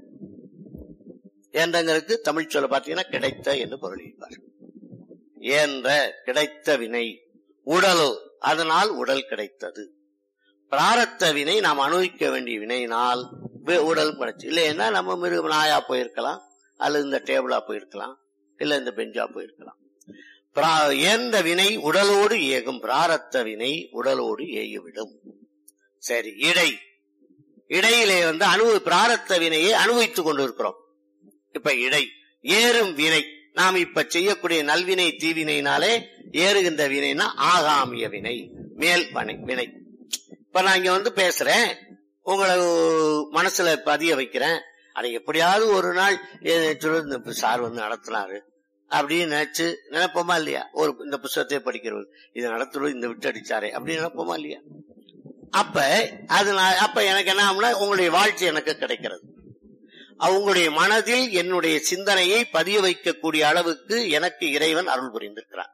ஏன்றங்களுக்கு தமிழ் சொல்ல பார்த்தீங்கன்னா கிடைத்த என்று பொருள் இருப்பார் ஏன்ற கிடைத்த வினை உடலோ அதனால் உடல் கிடைத்தது பிராரத்த வினை நாம் அனுபவிக்க வேண்டிய வினையினால் வி- உடல் கிடைச்சு இல்லைன்னா நம்ம மிருக நாயா போயிருக்கலாம் அல்லது இந்த டேபிளா போயிருக்கலாம் இல்ல இந்த பெஞ்சா போயிருக்கலாம் பிரா- ஏந்த வினை உடலோடு ஏகும் பிராரத்த வினை உடலோடு ஏகிவிடும் சரி இடை இடையிலே வந்து அனுபவ பிராரத்த வினையை அனுபவித்துக் கொண்டிருக்கிறோம் இப்ப இடை ஏறும் வினை நாம் இப்ப செய்யக்கூடிய நல்வினை தீவினையினாலே ஏறுகின்ற வினைனா ஆகாமிய வினை மேல் பனை வினை இப்ப நான் இங்க வந்து பேசுறேன் உங்களை மனசுல பதிய வைக்கிறேன் அது எப்படியாவது ஒரு நாள் ஏ- சொல்லு, இந்த சார் வந்து நடத்தினாரு அப்படின்னு நினைச்சு நினைப்போமா இல்லையா ஒரு இந்த புஸ்தகத்தை படிக்கிறவர் இதை நடத்துறது இந்த விட்டு அடிச்சாரே அப்படின்னு நினைப்போமா இல்லையா அப்ப அது நான் அப்ப எனக்கு என்ன ஆகும்னா உங்களுடைய வாழ்க்கை எனக்கு கிடைக்கிறது அவங்களுடைய மனதில் என்னுடைய சிந்தனையை பதிய வைக்கக்கூடிய அளவுக்கு எனக்கு இறைவன் அருள் புரிந்திருக்கிறான்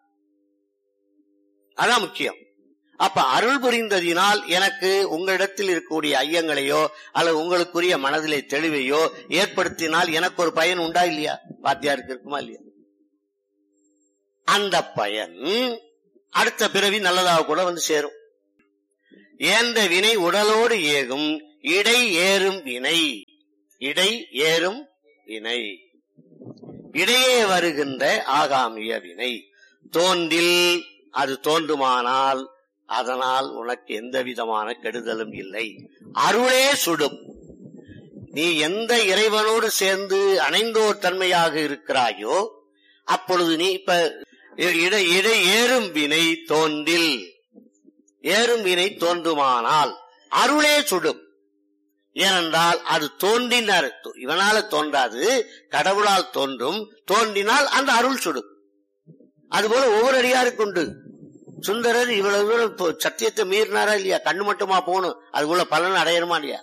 அதான் முக்கியம் அப்ப அருள் புரிந்ததினால் எனக்கு உங்களிடத்தில் இருக்கக்கூடிய ஐயங்களையோ அல்லது உங்களுக்குரிய மனதிலே தெளிவையோ ஏற்படுத்தினால் எனக்கு ஒரு பயன் உண்டா இல்லையா வாத்தியாருக்கு இருக்குமா இல்லையா அந்த பயன் அடுத்த பிறவி நல்லதாக கூட வந்து சேரும் ஏந்த வினை உடலோடு ஏகும் இடை ஏறும் வினை இடை ஏறும் வினை இடையே வருகின்ற ஆகாமிய வினை தோன்றில் அது தோன்றுமானால் அதனால் உனக்கு எந்த விதமான கெடுதலும் இல்லை அருளே சுடும் நீ எந்த இறைவனோடு சேர்ந்து அணைந்தோர் தன்மையாக இருக்கிறாயோ அப்பொழுது நீ இப்ப இடை இடை ஏறும் வினை தோன்றில் ஏறும் வினை தோன்றுமானால் அருளே சுடும் ஏனென்றால் அது தோன்றினார் இவனால தோன்றாது கடவுளால் தோன்றும் தோன்றினால் அந்த அருள் சுடும் அதுபோல ஒவ்வொரு அடியாருக்கு உண்டு சுந்தரர் இவ்வளவு தூரம் இப்போ சத்தியத்தை மீறினாரா இல்லையா கண்ணு மட்டுமா போகணும் அது போல பலன் அடையணுமா இல்லையா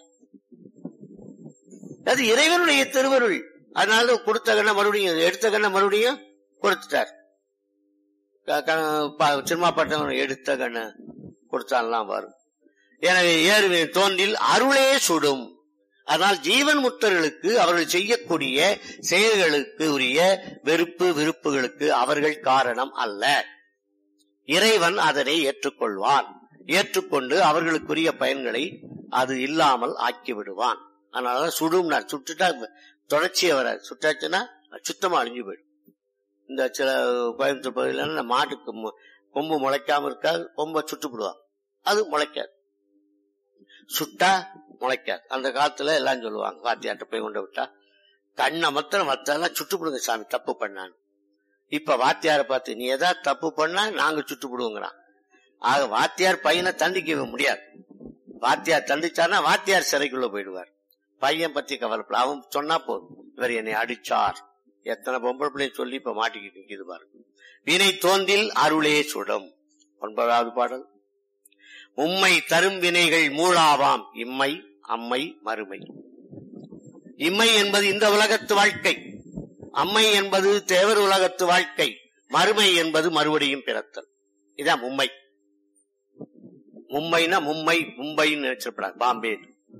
அது இறைவனுடைய திருவருள் அதனால கொடுத்த கண்ண மறுபடியும் எடுத்த கண்ண மறுபடியும் கொடுத்துட்டார் க- க- ப- சினிமா பட்டம் எடுத்த கண்ண கொடுத்தான்லாம் வரும் எனவே ஏறுவினை தோன்றில் அருளே சுடும் அதனால் ஜீவன் முத்தர்களுக்கு அவர்கள் செய்யக்கூடிய செயல்களுக்கு உரிய வெறுப்பு விருப்புகளுக்கு அவர்கள் காரணம் அல்ல இறைவன் அதனை ஏற்றுக்கொள்வான் ஏற்றுக்கொண்டு அவர்களுக்குரிய பயன்களை அது இல்லாமல் ஆக்கி விடுவான் அதனால சுடும்னார் சுட்டுட்டா தொடர்ச்சியை வராது சுட்டாச்சுன்னா சுத்தமா அழிஞ்சு போயிடும் இந்த சில கோயம்புத்தூர் பகுதியில இந்த மாட்டுக்கு மு- கொம்பு முளைக்காம இருக்காது கொம்பை சுட்டுப்பிடுவான் அது முளைக்காது சுட்டா முளைக்காது அந்த காலத்துல எல்லாம் சொல்லுவாங்க வாத்தியாட்ட போய் கொண்டு விட்டா கண்ணை மத்திரம் மத்தெல்லாம் சுட்டுப்பிடுங்க சாமி தப்பு பண்ணான்னு இப்ப வாத்தியார பார்த்து நீ ஏதாவது தப்பு பண்ணா நாங்க சுட்டுப்பிடுவோங்கிறான் ஆக வாத்தியார் பையனை தண்டிக்க முடியாது வாத்தியார் தண்டிச்சார்னா வாத்தியார் சிறைக்குள்ள போயிடுவார் பையன் பத்தி கவலைப்பட அவன் சொன்னா போதும் இவர் என்னை அடிச்சார் எத்தனை பொம்பளை பிள்ளைய சொல்லி இப்ப மாட்டிக்கிட்டு நிக்குது பாருங்க வினை தோன்றில் அருளே சுடம் ஒன்பதாவது பாடல் உம்மை தரும் வினைகள் மூளாவாம் இம்மை அம்மை மறுமை இம்மை என்பது இந்த உலகத்து வாழ்க்கை அம்மை என்பது தேவர் உலகத்து வாழ்க்கை மறுமை என்பது மறுபடியும் பிறத்தல் இதான் மும்மை மும்பைனா மும்பை மும்பைன்னு நினைச்சிருப்பாங்க பாம்பே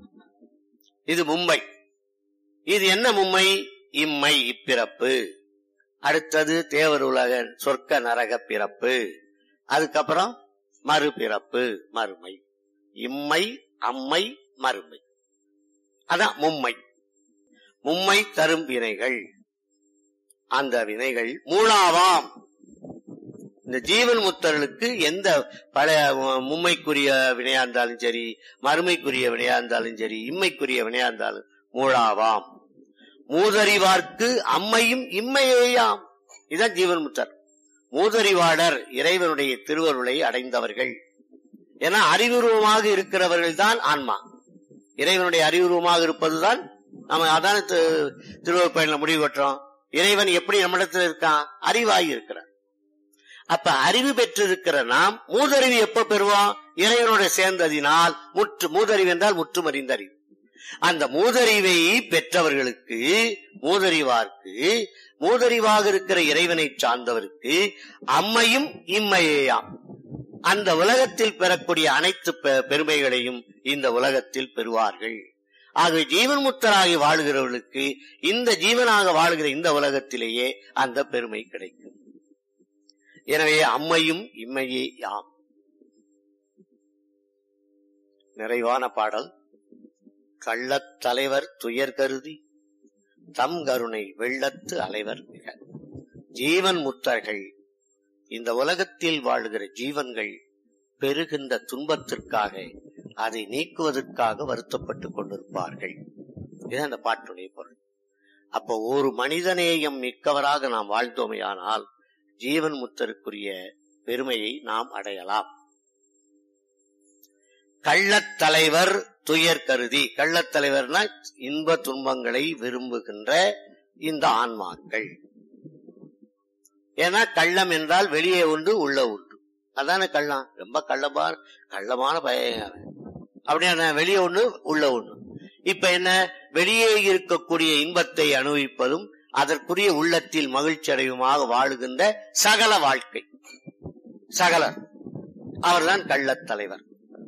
இது மும்பை இது என்ன மும்மை இம்மை இப்பிறப்பு அடுத்தது தேவர் உலக சொர்க்க நரக பிறப்பு அதுக்கப்புறம் மறுபிறப்பு மறுமை இம்மை அம்மை மறுமை அதான் மும்மை மும்மை தரும் வினைகள் அந்த வினைகள் மூளாவாம் இந்த ஜீவன் முத்தர்களுக்கு எந்த பழைய மும்மைக்குரிய வினையா இருந்தாலும் சரி மறுமைக்குரிய வினையா இருந்தாலும் சரி இம்மைக்குரிய வினையா இருந்தாலும் மூளாவாம் மூதறிவார்க்கு அம்மையும் இம்மையேயாம் இதான் ஜீவன் முத்தர் மூதறிவாளர் இறைவனுடைய திருவருளை அடைந்தவர்கள் ஏன்னா அறிவுருவமாக இருக்கிறவர்கள் தான் ஆன்மா இறைவனுடைய அறிவுருவமாக இருப்பதுதான் நம்ம அதான திருவள்ளுவர் பயனில் முடிவு பெற்றோம் இறைவன் எப்படி நம்மிடத்தில் இருக்கான் அறிவாகி இருக்கிறார் அப்ப அறிவு பெற்றிருக்கிற நாம் மூதறிவு எப்ப பெறுவோம் இறைவனோட சேர்ந்ததினால் முற்று மூதறிவு என்றால் முற்றும் அறிந்த அறிவு அந்த மூதறிவை பெற்றவர்களுக்கு மூதறிவார்க்கு மூதறிவாக இருக்கிற இறைவனை சார்ந்தவருக்கு அம்மையும் இம்மையேயாம் அந்த உலகத்தில் பெறக்கூடிய அனைத்து பெ- பெருமைகளையும் இந்த உலகத்தில் பெறுவார்கள் ஆகவே ஜீவன் முத்தராகி வாழ்கிறவர்களுக்கு இந்த ஜீவனாக வாழ்கிற இந்த உலகத்திலேயே அந்த பெருமை கிடைக்கும் எனவே அம்மையும் இம்மையே யாம் நிறைவான பாடல் கள்ளத் தலைவர் துயர் கருதி தம் கருணை வெள்ளத்து அலைவர் மிக ஜீவன் முத்தர்கள் இந்த உலகத்தில் வாழ்கிற ஜீவன்கள் பெறுகின்ற துன்பத்திற்காக அதை நீக்குவதற்காக வருத்தப்பட்டுக் கொண்டிருப்பார்கள் இது அந்த பாட்டுடைய பொருள் அப்போ ஒரு மனிதநேயம் மிக்கவராக நாம் வாழ்ந்தோமையானால் ஜீவன் முத்தருக்குரிய பெருமையை நாம் அடையலாம் கள்ளத் தலைவர் துயர் கருதி கள்ளத் தலைவர்னா இன்ப துன்பங்களை விரும்புகின்ற இந்த ஆன்மாக்கள் ஏன்னா கள்ளம் என்றால் வெளியே உண்டு உள்ள உண்டு அதானே கள்ளம் ரொம்ப கள்ளமா கள்ளமான பையன் அவன். அப்படின்னா வெளியே ஒண்ணு உள்ள ஒண்ணு இப்ப என்ன வெளியே இருக்கக்கூடிய இன்பத்தை அனுபவிப்பதும் அதற்குரிய உள்ளத்தில் மகிழ்ச்சி அடைவுமாக வாழுகின்ற சகல வாழ்க்கை சகலர் அவர்தான் கள்ளத் தலைவர்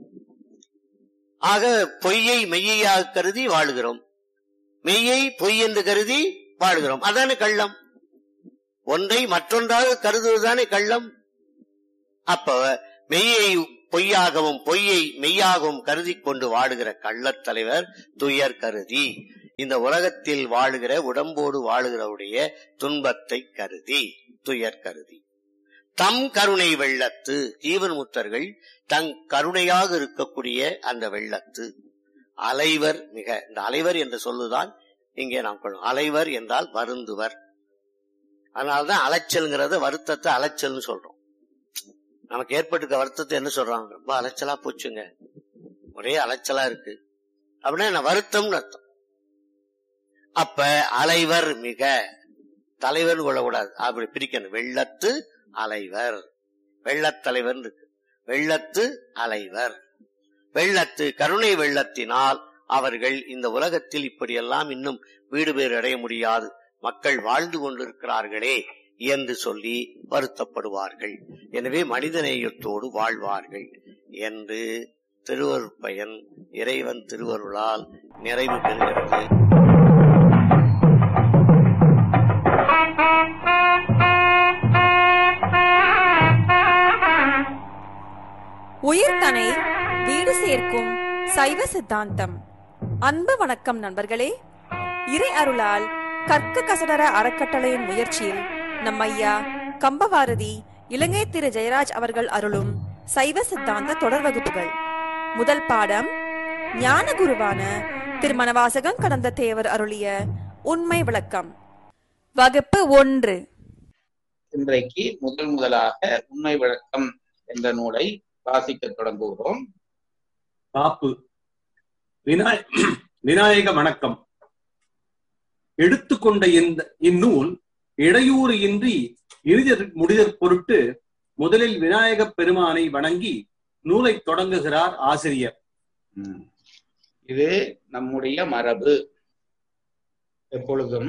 ஆக பொய்யை மெய்யாக கருதி வாழுகிறோம் மெய்யை பொய் என்று கருதி வாழுகிறோம் அதானே கள்ளம் ஒன்றை மற்றொன்றாக கருதுவதுதானே கள்ளம் அப்ப மெய்யை பொய்யாகவும் பொய்யை மெய்யாகவும் கருதி கொண்டு வாழுகிற கள்ளத் தலைவர் துயர் கருதி இந்த உலகத்தில் வாழுகிற உடம்போடு வாழுகிறவுடைய துன்பத்தை கருதி துயர் கருதி தம் கருணை வெள்ளத்து ஜீவன் முத்தர்கள் தங் கருணையாக இருக்கக்கூடிய அந்த வெள்ளத்து அலைவர் மிக இந்த அலைவர் என்ற சொல்லுதான் இங்கே நாம் கொள்ளும் அலைவர் என்றால் வருந்துவர் அதனால்தான் அலைச்சல்ங்கிறத வருத்தத்தை அலைச்சல்னு சொல்றோம் நமக்கு ஏற்பட்டுக்க வருத்தத்தை என்ன சொல்றாங்க ரொம்ப அலைச்சலா போச்சுங்க ஒரே அலைச்சலா இருக்கு அப்படின்னா என்ன வருத்தம்னு அர்த்தம் அப்ப அலைவர் மிக தலைவர் கொள்ளக்கூடாது அப்படி பிரிக்கணும் வெள்ளத்து அலைவர் வெள்ளத்தலைவர் இருக்கு வெள்ளத்து அலைவர் வெள்ளத்து கருணை வெள்ளத்தினால் அவர்கள் இந்த உலகத்தில் இப்படியெல்லாம் இன்னும் வீடு பேர் அடைய முடியாது மக்கள் வாழ்ந்து கொண்டிருக்கிறார்களே என்று சொல்லி வருத்தப்படுவார்கள் எனவே மனிதநேயத்தோடு வாழ்வார்கள் என்று திருவருட்பயன் இறைவன் திருவருளால் நிறைவு பெறுகிறது உயிர்தனை வீடு சேர்க்கும் சைவ சித்தாந்தம் அன்பு வணக்கம் நண்பர்களே இறை அருளால் கற்க கசடர அறக்கட்டளையின் முயற்சியில் நம் ஐயா கம்பவாரதி இலங்கை திரு ஜெயராஜ் அவர்கள் அருளும் சைவ சித்தாந்த தொடர் வகுப்புகள் முதல் பாடம் ஞான குருவான திருமணவாசகம் கடந்த தேவர் அருளிய உண்மை விளக்கம் வகுப்பு ஒன்று இன்றைக்கு முதல் முதலாக உண்மை விளக்கம் என்ற நூலை வாசிக்க தொடங்குகிறோம் காப்பு விநாய விநாயக வணக்கம் எடுத்துக்கொண்ட இந்த இந்நூல் இடையூறு இன்றி இறுதி முடிதற் பொருட்டு முதலில் விநாயகப் பெருமானை வணங்கி நூலை தொடங்குகிறார் ஆசிரியர் இது நம்முடைய மரபு எப்பொழுதும்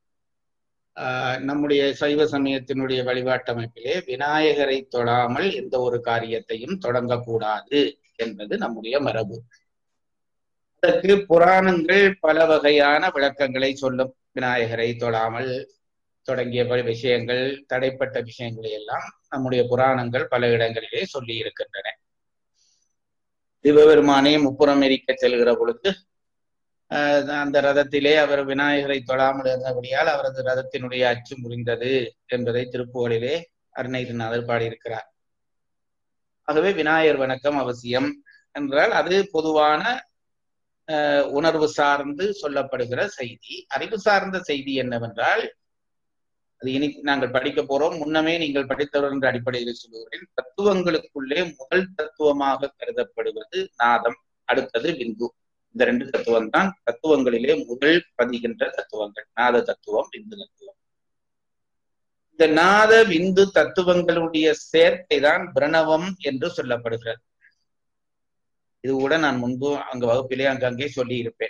ஆஹ், நம்முடைய சைவ சமயத்தினுடைய வழிபாட்டமைப்பிலே விநாயகரை தொழாமல் எந்த ஒரு காரியத்தையும் தொடங்கக்கூடாது என்பது நம்முடைய மரபு அதற்கு புராணங்கள் பல வகையான விளக்கங்களை சொல்லும் விநாயகரை தொழாமல் தொடங்கிய பல விஷயங்கள் தடைப்பட்ட விஷயங்களை எல்லாம் நம்முடைய புராணங்கள் பல இடங்களிலே சொல்லி இருக்கின்றன சிவபெருமானே முப்புறம் எரிக்க செல்கிற பொழுது ஆஹ் அந்த ரதத்திலே அவர் விநாயகரை தொழாமல் இருந்தபடியால் அவரது ரதத்தினுடைய அச்சு முறிந்தது என்பதை திருப்புகளிலே அருணகிரிநாதர் பாடியிருக்கிறார் ஆகவே விநாயகர் வணக்கம் அவசியம் என்றால் அது பொதுவான ஆஹ் உணர்வு சார்ந்து சொல்லப்படுகிற செய்தி அறிவு சார்ந்த செய்தி என்னவென்றால் அது இனி நாங்கள் படிக்க போறோம் முன்னமே நீங்கள் படித்தவர் என்ற அடிப்படையில் சொல்லுகிறேன் தத்துவங்களுக்குள்ளே முதல் தத்துவமாக கருதப்படுவது நாதம் அடுத்தது விந்து இந்த ரெண்டு தத்துவம் தான் தத்துவங்களிலே முதல் பதிகின்ற தத்துவங்கள் நாத தத்துவம் விந்து தத்துவம் இந்த நாத விந்து தத்துவங்களுடைய சேர்க்கை தான் பிரணவம் என்று சொல்லப்படுகிறது இது கூட நான் முன்பு அங்க வகுப்பிலே அங்கங்கே சொல்லி இருப்பேன்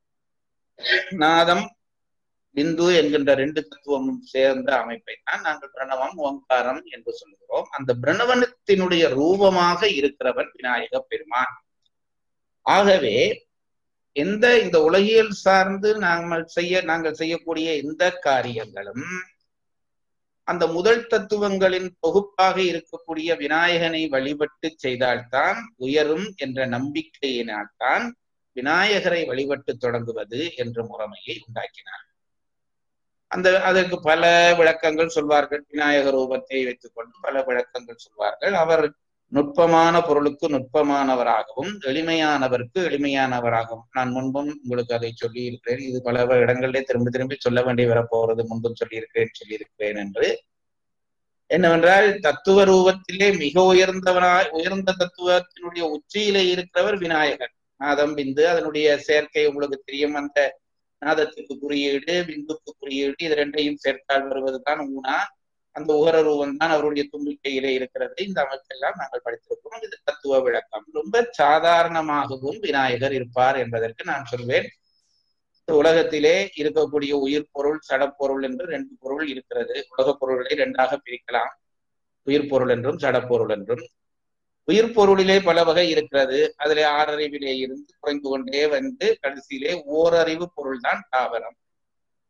நாதம் பிந்து என்கின்ற ரெண்டு தத்துவமும் சேர்ந்த அமைப்பை தான் நாங்கள் பிரணவம் ஓங்காரம் என்று சொல்லுகிறோம் அந்த பிரணவனத்தினுடைய ரூபமாக இருக்கிறவன் விநாயக பெருமான் ஆகவே எந்த இந்த உலகியல் சார்ந்து நாங்கள் செய்ய நாங்கள் செய்யக்கூடிய எந்த காரியங்களும் அந்த முதல் தத்துவங்களின் தொகுப்பாக இருக்கக்கூடிய விநாயகனை வழிபட்டு செய்தால்தான் உயரும் என்ற நம்பிக்கையினால்தான் விநாயகரை வழிபட்டு தொடங்குவது என்ற முறைமையை உண்டாக்கினார் அந்த அதற்கு பல விளக்கங்கள் சொல்வார்கள் விநாயக ரூபத்தை வைத்துக்கொண்டு பல விளக்கங்கள் சொல்வார்கள் அவர் நுட்பமான பொருளுக்கு நுட்பமானவராகவும் எளிமையானவருக்கு எளிமையானவராகவும் நான் முன்பும் உங்களுக்கு அதை சொல்லி இருக்கிறேன் இது பல இடங்களிலே திரும்ப திரும்பி சொல்ல வேண்டி வரப்போறது முன்பும் சொல்லியிருக்கிறேன் சொல்லியிருக்கிறேன் என்று என்னவென்றால் தத்துவ ரூபத்திலே மிக உயர்ந்தவனாய் உயர்ந்த தத்துவத்தினுடைய உச்சியிலே இருக்கிறவர் விநாயகர் நாதம் பிந்து அதனுடைய சேர்க்கை உங்களுக்கு தெரியும் அந்த நாதத்துக்கு குறியீடு விந்துக்கு குறியீடு இது ரெண்டையும் சேர்த்தால் வருவதுதான் ஊனா அந்த உகர ரூபம் தான் அவருடைய தும்பிக்கையிலே இருக்கிறது இந்த அமைப்பெல்லாம் நாங்கள் படித்திருக்கிறோம் இது தத்துவ விளக்கம் ரொம்ப சாதாரணமாகவும் விநாயகர் இருப்பார் என்பதற்கு நான் சொல்வேன் இந்த உலகத்திலே இருக்கக்கூடிய உயிர் பொருள் சடப்பொருள் என்று ரெண்டு பொருள் இருக்கிறது உலகப் பொருள்களை இரண்டாக பிரிக்கலாம் உயிர் பொருள் என்றும் சடப்பொருள் என்றும் உயிர் பொருளிலே பல வகை இருக்கிறது அதிலே ஆறறிவிலே இருந்து குறைந்து கொண்டே வந்து கடைசியிலே ஓரறிவு பொருள் தான் தாவரம்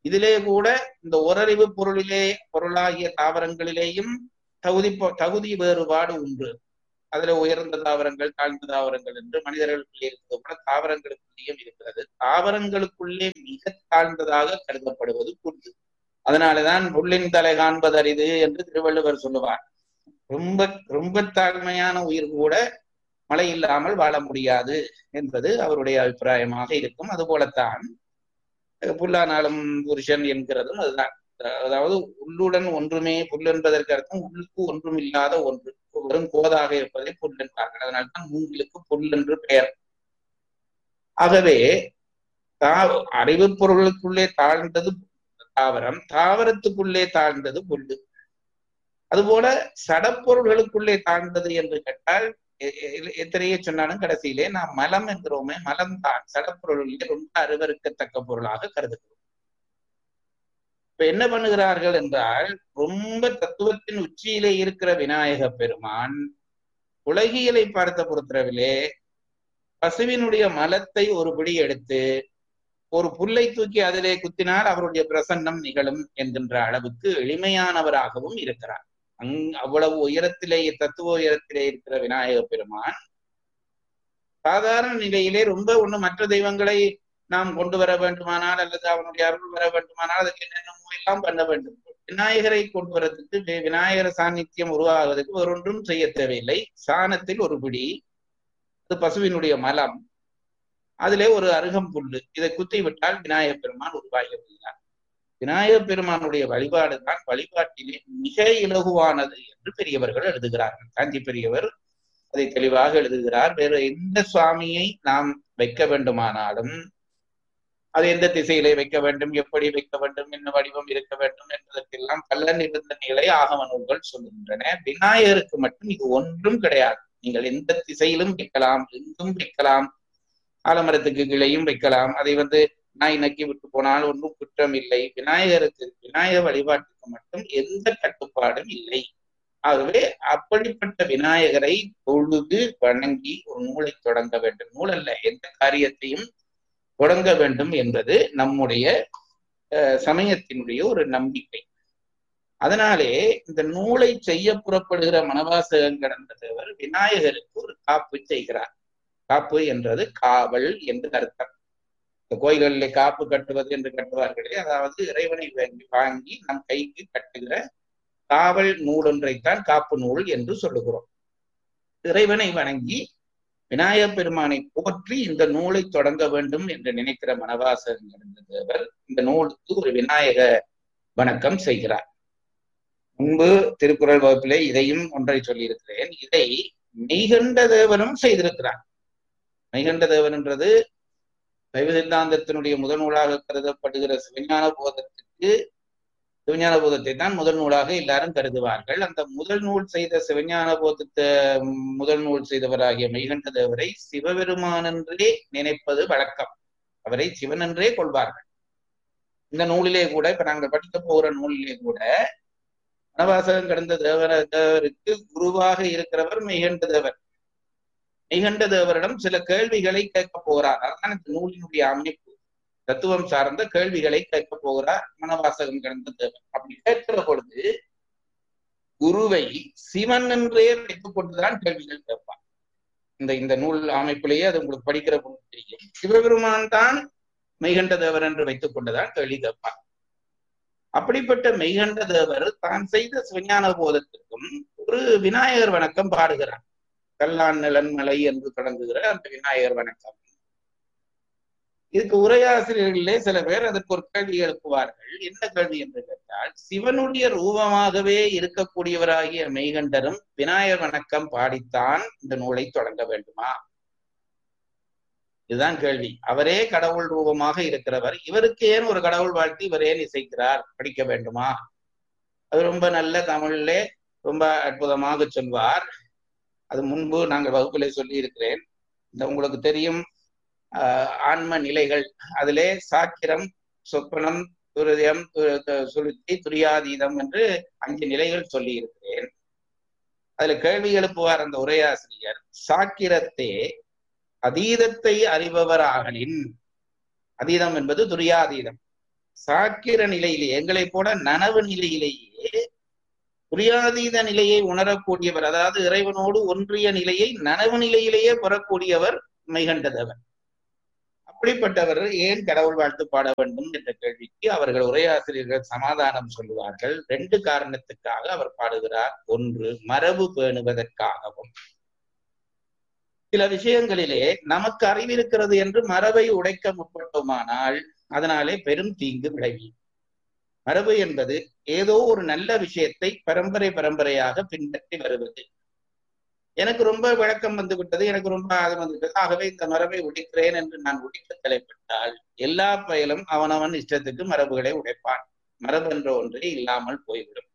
இதிலே கூட இந்த ஓரறிவு பொருளிலே பொருளாகிய தாவரங்களிலேயும் தகுதி பொ- தகுதி வேறுபாடு உண்டு அதுல உயர்ந்த தாவரங்கள் தாழ்ந்த தாவரங்கள் என்று மனிதர்களுக்குள்ளே இருக்கிறது போல தாவரங்களுக்குள்ளேயும் இருக்கிறது தாவரங்களுக்குள்ளே மிக தாழ்ந்ததாக கருதப்படுவது புல்லு அதனாலதான் புல்லின் தலை காண்பது அரிது என்று திருவள்ளுவர் சொல்லுவார் ரொம்ப ரொம்ப தாழ்மையான உயிர் கூட மழை இல்லாமல் வாழ முடியாது என்பது அவருடைய அபிப்பிராயமாக இருக்கும் அதுபோலத்தான் அஹ் புல்லானாலும் புருஷன் என்கிறதும் அதுதான் அதாவது உள்ளுடன் ஒன்றுமே புல் என்பதற்கு அர்த்தம் உள்ளுக்கு ஒன்றும் இல்லாத ஒன்று வெறும் கோதாக இருப்பதை புல் என்பார்கள் அதனால்தான் மூங்கிலுக்கு புல் என்று பெயர் ஆகவே தா அறிவு பொருளுக்குள்ளே தாழ்ந்தது தாவரம் தாவரத்துக்குள்ளே தாழ்ந்தது புல்லு அதுபோல சடப்பொருள்களுக்குள்ளே தாழ்ந்தது என்று கேட்டால் எ- எ- எத்தனையே சொன்னாலும் கடைசியிலே நாம் மலம் என்கிறோமே மலம் தான் சடப்பொருளிலே ரொம்ப அருவருக்கத்தக்க பொருளாக கருதுகிறோம் இப்ப என்ன பண்ணுகிறார்கள் என்றால் ரொம்ப தத்துவத்தின் உச்சியிலே இருக்கிற விநாயக பெருமான் உலகியலை பார்த்த பொறுத்தளவிலே பசுவினுடைய மலத்தை ஒரு பிடி எடுத்து ஒரு புல்லை தூக்கி அதிலே குத்தினால் அவருடைய பிரசன்னம் நிகழும் என்கின்ற அளவுக்கு எளிமையானவராகவும் இருக்கிறார் அங் அவ்வளவு உயரத்திலே தத்துவ உயரத்திலே இருக்கிற விநாயக பெருமான் சாதாரண நிலையிலே ரொம்ப ஒண்ணு மற்ற தெய்வங்களை நாம் கொண்டு வர வேண்டுமானால் அல்லது அவனுடைய அருள் வர வேண்டுமானால் அதுக்கு என்னென்னமோ எல்லாம் பண்ண வேண்டும் விநாயகரை கொண்டு வரதுக்கு வி- விநாயகர் சாநித்தியம் உருவாகுவதற்கு வேறொன்றும் செய்ய தேவையில்லை சாணத்தில் ஒரு பிடி அது பசுவினுடைய மலம் அதிலே ஒரு அருகம் புல்லு இதை குத்தி விட்டால் விநாயகப் பெருமான் உருவாகி விடுகிறார் விநாயகப் பெருமானுடைய வழிபாடு தான் வழிபாட்டிலே மிக இலகுவானது என்று பெரியவர்கள் எழுதுகிறார்கள் காஞ்சி பெரியவர் அதை தெளிவாக எழுதுகிறார் வேறு எந்த சுவாமியை நாம் வைக்க வேண்டுமானாலும் அது எந்த திசையிலே வைக்க வேண்டும் எப்படி வைக்க வேண்டும் என்ன வடிவம் இருக்க வேண்டும் என்பதற்கெல்லாம் பல நிபந்தனைகளை ஆகம நூல்கள் சொல்லுகின்றன விநாயகருக்கு மட்டும் இது ஒன்றும் கிடையாது நீங்கள் எந்த திசையிலும் வைக்கலாம் எங்கும் வைக்கலாம் ஆலமரத்துக்கு கீழையும் வைக்கலாம் அதை வந்து நாய் நக்கி விட்டு போனால் ஒன்றும் குற்றம் இல்லை விநாயகருக்கு விநாயகர் வழிபாட்டுக்கு மட்டும் எந்த கட்டுப்பாடும் இல்லை ஆகவே அப்படிப்பட்ட விநாயகரை தொழுது வணங்கி ஒரு நூலை தொடங்க வேண்டும் நூல் அல்ல எந்த காரியத்தையும் தொடங்க வேண்டும் என்பது நம்முடைய அஹ், சமயத்தினுடைய ஒரு நம்பிக்கை அதனாலே இந்த நூலை செய்ய புறப்படுகிற மனவாசகம் கடந்த தேவர் விநாயகருக்கு ஒரு காப்பு செய்கிறார் காப்பு என்றது காவல் என்று அர்த்தம் இந்த கோயில்களிலே காப்பு கட்டுவது என்று கட்டுவார்களே அதாவது இறைவனை வாங்கி வாங்கி நம் கைக்கு கட்டுகிற காவல் நூல் ஒன்றைத்தான் காப்பு நூல் என்று சொல்லுகிறோம் இறைவனை வணங்கி விநாயகப் பெருமானை போற்றி இந்த நூலை தொடங்க வேண்டும் என்று நினைக்கிற மனவாசகன் இருந்த தேவர் இந்த நூலுக்கு ஒரு விநாயக வணக்கம் செய்கிறார் முன்பு திருக்குறள் வகுப்பிலே இதையும் ஒன்றை சொல்லியிருக்கிறேன் இதை மெய்கண்ட தேவனும் செய்திருக்கிறார் மெய்கண்ட தேவன் என்றது சைவ சித்தாந்தத்தினுடைய முதல் நூலாக கருதப்படுகிற சிவஞான போதத்துக்கு சிவஞான போதத்தை தான் முதல் நூலாக எல்லாரும் கருதுவார்கள் அந்த முதல் நூல் செய்த சிவஞான போதத்தை முதல் நூல் செய்தவராகிய மெய்கண்ட தேவரை சிவபெருமானென்றே நினைப்பது வழக்கம் அவரை சிவனென்றே கொள்வார்கள் இந்த நூலிலே கூட இப்ப நாங்கள் படிக்க போகிற நூலிலே கூட வனவாசகம் கடந்த தேவர தேவருக்கு குருவாக இருக்கிறவர் மெய்கண்ட தேவர் மெய்கண்ட தேவரிடம் சில கேள்விகளை கேட்க போகிறார் அதுதான் இந்த நூலினுடைய அமைப்பு தத்துவம் சார்ந்த கேள்விகளை கேட்க போகிறார் மனவாசகம் கடந்த தேவர் அப்படி கேட்கிற பொழுது குருவை சிவன் என்றே வைத்துக் கொண்டுதான் கேள்விகள் கேட்பார் இந்த இந்த நூல் அமைப்பிலேயே அது உங்களுக்கு படிக்கிற பொழுது தெரியும் சிவபெருமான் தான் மெய்கண்ட தேவர் என்று வைத்துக் கொண்டுதான் கேள்வி கேட்பார் அப்படிப்பட்ட மெய்கண்ட தேவர் தான் செய்த சிவஞான போதத்திற்கும் ஒரு விநாயகர் வணக்கம் பாடுகிறார் கல்லான் நிலன்மலை என்று தொடங்குகிற அந்த விநாயகர் வணக்கம் இதுக்கு உரையாசிரியர்களே சில பேர் அதற்கு ஒரு கேள்வி எழுப்புவார்கள் என்ன கேள்வி என்று கேட்டால் சிவனுடைய ரூபமாகவே இருக்கக்கூடியவராகிய மெய்கண்டரும் விநாயகர் வணக்கம் பாடித்தான் இந்த நூலை தொடங்க வேண்டுமா இதுதான் கேள்வி அவரே கடவுள் ரூபமாக இருக்கிறவர் இவருக்கு ஏன் ஒரு கடவுள் வாழ்த்து இவர் ஏன் இசைக்கிறார் படிக்க வேண்டுமா அது ரொம்ப நல்ல தமிழிலே ரொம்ப அற்புதமாக சொல்வார் அது முன்பு நாங்கள் வகுப்பிலே சொல்லி இருக்கிறேன் இந்த உங்களுக்கு தெரியும் ஆஹ் ஆன்ம நிலைகள் அதிலே சாக்கிரம் சொப்பனம் துரியம் சுருத்தி துரியாதீதம் என்று அஞ்சு நிலைகள் சொல்லி இருக்கிறேன் அதுல கேள்வி எழுப்புவார் அந்த உரையாசிரியர் சாக்கிரத்தே அதீதத்தை அறிபவராகலின் அதீதம் என்பது துரியாதீதம் சாக்கிர நிலையிலேயே எங்களை போல நனவு நிலையிலேயே புரியாதீத நிலையை உணரக்கூடியவர் அதாவது இறைவனோடு ஒன்றிய நிலையை நனவு நிலையிலேயே பெறக்கூடியவர் மெய்கண்டதவர் அப்படிப்பட்டவர் ஏன் கடவுள் வாழ்த்து பாட வேண்டும் என்ற கேள்விக்கு அவர்கள் உரையாசிரியர்கள் சமாதானம் சொல்லுவார்கள் ரெண்டு காரணத்துக்காக அவர் பாடுகிறார் ஒன்று மரபு பேணுவதற்காகவும் சில விஷயங்களிலே நமக்கு அறிவிருக்கிறது என்று மரபை உடைக்க முற்பட்டோமானால் அதனாலே பெரும் தீங்கு விளைவி மரபு என்பது ஏதோ ஒரு நல்ல விஷயத்தை பரம்பரை பரம்பரையாக பின்பற்றி வருவது எனக்கு ரொம்ப விளக்கம் வந்து விட்டது எனக்கு ரொம்ப அது வந்துவிட்டது ஆகவே இந்த மரபை உடைக்கிறேன் என்று நான் உடைக்க தலைப்பட்டால் எல்லா பயலும் அவனவன் இஷ்டத்துக்கு மரபுகளை உடைப்பான் மரபு என்ற ஒன்றே இல்லாமல் போய்விடும்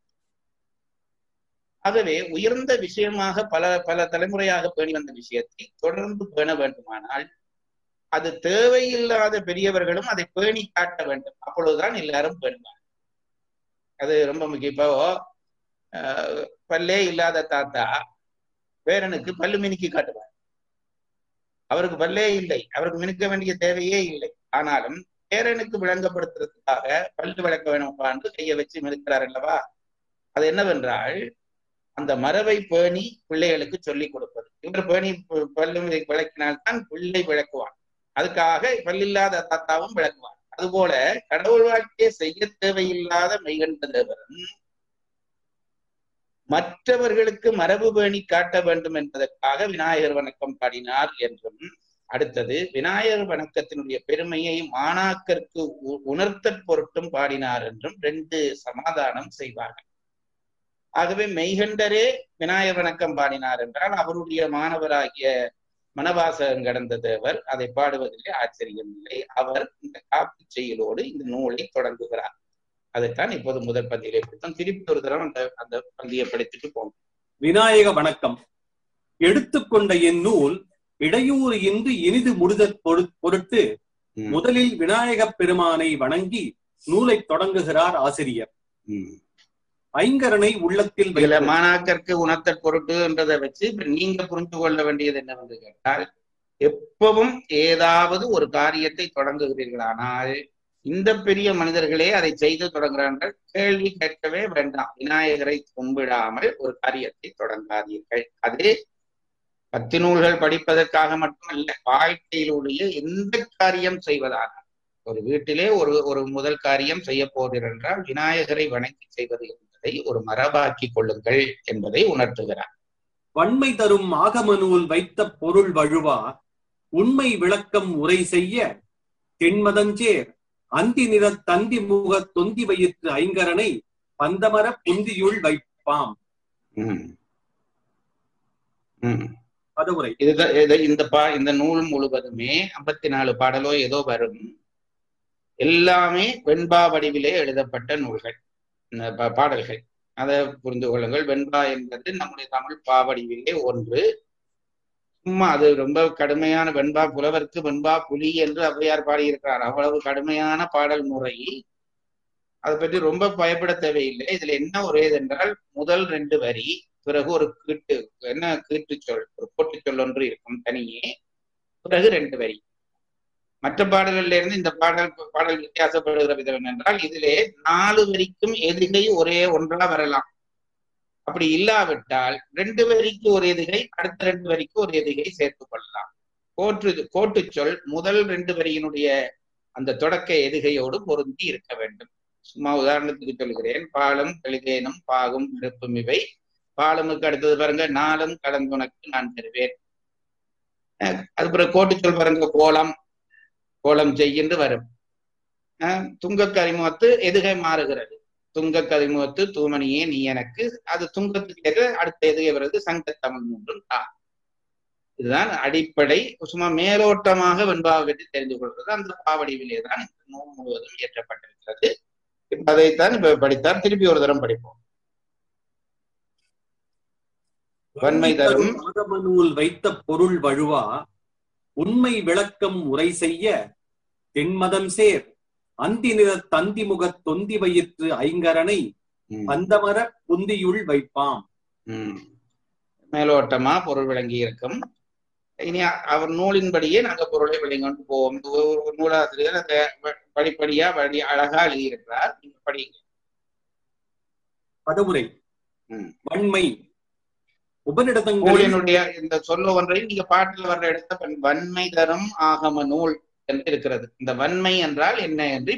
ஆகவே உயர்ந்த விஷயமாக பல பல தலைமுறையாக பேணி வந்த விஷயத்தை தொடர்ந்து பேண வேண்டுமானால் அது தேவையில்லாத பெரியவர்களும் அதை பேணி காட்ட வேண்டும் அப்பொழுதுதான் எல்லாரும் பேணுவாங்க அது ரொம்ப முக்கியம் இப்போ ஆஹ், பல்லே இல்லாத தாத்தா பேரனுக்கு பல்லு மினுக்கி காட்டுவார் அவருக்கு பல்லே இல்லை அவருக்கு மினுக்க வேண்டிய தேவையே இல்லை ஆனாலும் பேரனுக்கு விளங்கப்படுத்துறதுக்காக பல்லு விளக்க வேணும்ப்பான்னு கையை வச்சு மினுக்கிறார் அல்லவா அது என்னவென்றால் அந்த மரபை பேணி பிள்ளைகளுக்கு சொல்லிக் கொடுப்பது இவர் பேணி ப- பல்லு விளக்கினால்தான் பிள்ளை விளக்குவான் அதுக்காக பல்லில்லாத தாத்தாவும் விளக்குவான் அதுபோல கடவுள் வாழ்க்கையை செய்ய தேவையில்லாத மெய்கண்ட தேவரன் மற்றவர்களுக்கு மரபு பேணி காட்ட வேண்டும் என்பதற்காக விநாயகர் வணக்கம் பாடினார் என்றும் அடுத்தது விநாயகர் வணக்கத்தினுடைய பெருமையை மாணாக்கருக்கு உ- உணர்த்தற் பொருட்டும் பாடினார் என்றும் ரெண்டு சமாதானம் செய்வார்கள் ஆகவே மெய்கண்டரே விநாயகர் வணக்கம் பாடினார் என்றால் அவருடைய மாணவராகிய மனவாசகம் கடந்த தேவர் அதை பாடுவதிலே ஆச்சரியம் இல்லை அவர் இந்த காப்பு செயலோடு இந்த நூலை தொடங்குகிறார் அதைத்தான் இப்போது முதல் பந்தியிலே படித்தோம் திருப்பி ஒரு தடவை அந்த அந்த பந்தியை படித்துட்டு போனோம் விநாயக வணக்கம் எடுத்துக்கொண்ட என் நூல் இடையூறு இன்றி இனிது முடிதற் பொரு- பொருட்டு ம். முதலில் விநாயகப் பெருமானை வணங்கி நூலை தொடங்குகிறார் ஆசிரியர் ம். ஐங்கரனை உள்ளத்தில் இதுல வைத்து மாணாக்கருக்கு உணர்த்தற் பொருட்டு என்றதை வச்சு இப்ப நீங்க புரிந்து கொள்ள வேண்டியது என்னவென்று கேட்டால் எப்பவும் ஏதாவது ஒரு காரியத்தை தொடங்குகிறீர்களானால் இந்த பெரிய மனிதர்களே அதை செய்து தொடங்குகிறார்கள் கேள்வி கேட்கவே வேண்டாம் விநாயகரை கும்பிடாமல் ஒரு காரியத்தை தொடங்காதீர்கள் அது பத்து நூல்கள் படிப்பதற்காக மட்டுமல்ல வாழ்க்கையிலுடைய எந்த காரியம் செய்வதாக ஒரு வீட்டிலே ஒரு ஒரு முதல் காரியம் செய்ய போகிறீர்கள் என்றால் விநாயகரை வணங்கி செய்வது என்பதை ஒரு மரபாக்கி கொள்ளுங்கள் என்பதை உணர்த்துகிறார் வன்மை தரும் ஆகம நூல் வைத்த பொருள் வழுவா உண்மை விளக்கம் உரை செய்ய தென்மதஞ்சேர் அந்தி நிற தந்தி முக தொந்தி வயிற்று ஐங்கரனை பந்தமர புந்தியுள் வைப்பாம் ம். ம். பதவுரை இதுதான் இது- இந்த பா இந்த நூல் முழுவதுமே ஐம்பத்தி நாலு பாடலோ ஏதோ வரும் எல்லாமே வெண்பா வடிவிலே எழுதப்பட்ட நூல்கள் இந்த பா- பாடல்கள் அதை புரிந்து கொள்ளுங்கள் வெண்பா என்பது நம்முடைய தமிழ் பாவடிவிலே ஒன்று சும்மா அது ரொம்ப கடுமையான வெண்பா புலவருக்கு வெண்பா புலி என்று ஔவையார் பாடியிருக்கிறார் அவ்வளவு கடுமையான பாடல் முறை அதை பற்றி ரொம்ப பயப்பட தேவையில்லை இதுல என்ன ஒரே என்றால் முதல் ரெண்டு வரி பிறகு ஒரு கீட்டு என்ன கீட்டு சொல் ஒரு போட்டு சொல் ஒன்று இருக்கும் தனியே பிறகு ரெண்டு வரி மற்ற பாடல்கள்ல இருந்து இந்த பாடல் பாடல் வித்தியாசப்படுகிற விதம் என்னென்றால் இதிலே நாலு வரிக்கும் எதுகை ஒரே ஒன்றா வரலாம் அப்படி இல்லாவிட்டால் ரெண்டு வரிக்கு ஒரு எதுகை அடுத்த ரெண்டு வரிக்கு ஒரு எதுகை சேர்த்துக் கொள்ளலாம் கோற்று கோட்டு சொல் முதல் ரெண்டு வரியினுடைய அந்த தொடக்க எதுகையோடு பொருந்தி இருக்க வேண்டும் சும்மா உதாரணத்துக்கு சொல்கிறேன் பாலும் கழுகேனும் பாகும் விருப்பும் இவை பாலமுக்கு அடுத்தது பாருங்க நாளும் கலந்துனக்கு நான் தருவேன் அஹ் அது பிறகு கோட்டு சொல் பாருங்க கோலம் கோலம் செய்கின்று வரும் அஹ் துங்கக் கரிமுகத்து எதுகை மாறுகிறது துங்கக் கரிமுகத்து தூமணியே நீ எனக்கு அது துங்கத்துக்கு ஏற்ற அடுத்த எதுகை வருது சங்க தமிழ் மூன்றும் தா இதுதான் அடிப்படை சும்மா மேலோட்டமாக வெண்பாவை பற்றி தெரிந்து கொள்வது அந்த பாவடிவிலே தான் இந்த நூல் முழுவதும் இயற்றப்பட்டிருக்கிறது இப்ப அதைத்தான் இப்ப படித்தார் திருப்பி ஒரு தரம் படிப்போம் வன்மை தரும் ஆகம நூல் வைத்த பொருள் வழுவா உண்மை விளக்கம் உரை செய்ய தென்மதம் சேர் அந்தி நிற தந்தி முகத் தொந்தி வயிற்று ஐங்கரனை ம், பந்தமர புந்தியுள் வைப்பாம் ம். மேலோட்டமா பொருள் விளங்கி இருக்கும் இனி அவர் நூலின்படியே நாங்க பொருளை வெளிக்கொண்டு போவோம் இந்த ஒரு- ஒரு நூலாசிரியர் அதை வ- படிப்படியா வழி அழகா எழுதியிருக்கிறார் நீங்க படிங்க பதவுரை ம். வன்மை உபநிடதங்களில் நூலினுடைய இந்த சொல்ல ஒன்றையும் நீங்க பாட்டில் வர்ற இடத்த வன்மை தரும் ஆகம நூல் என்று இருக்கிறது இந்த வன்மை என்றால் என்ன என்று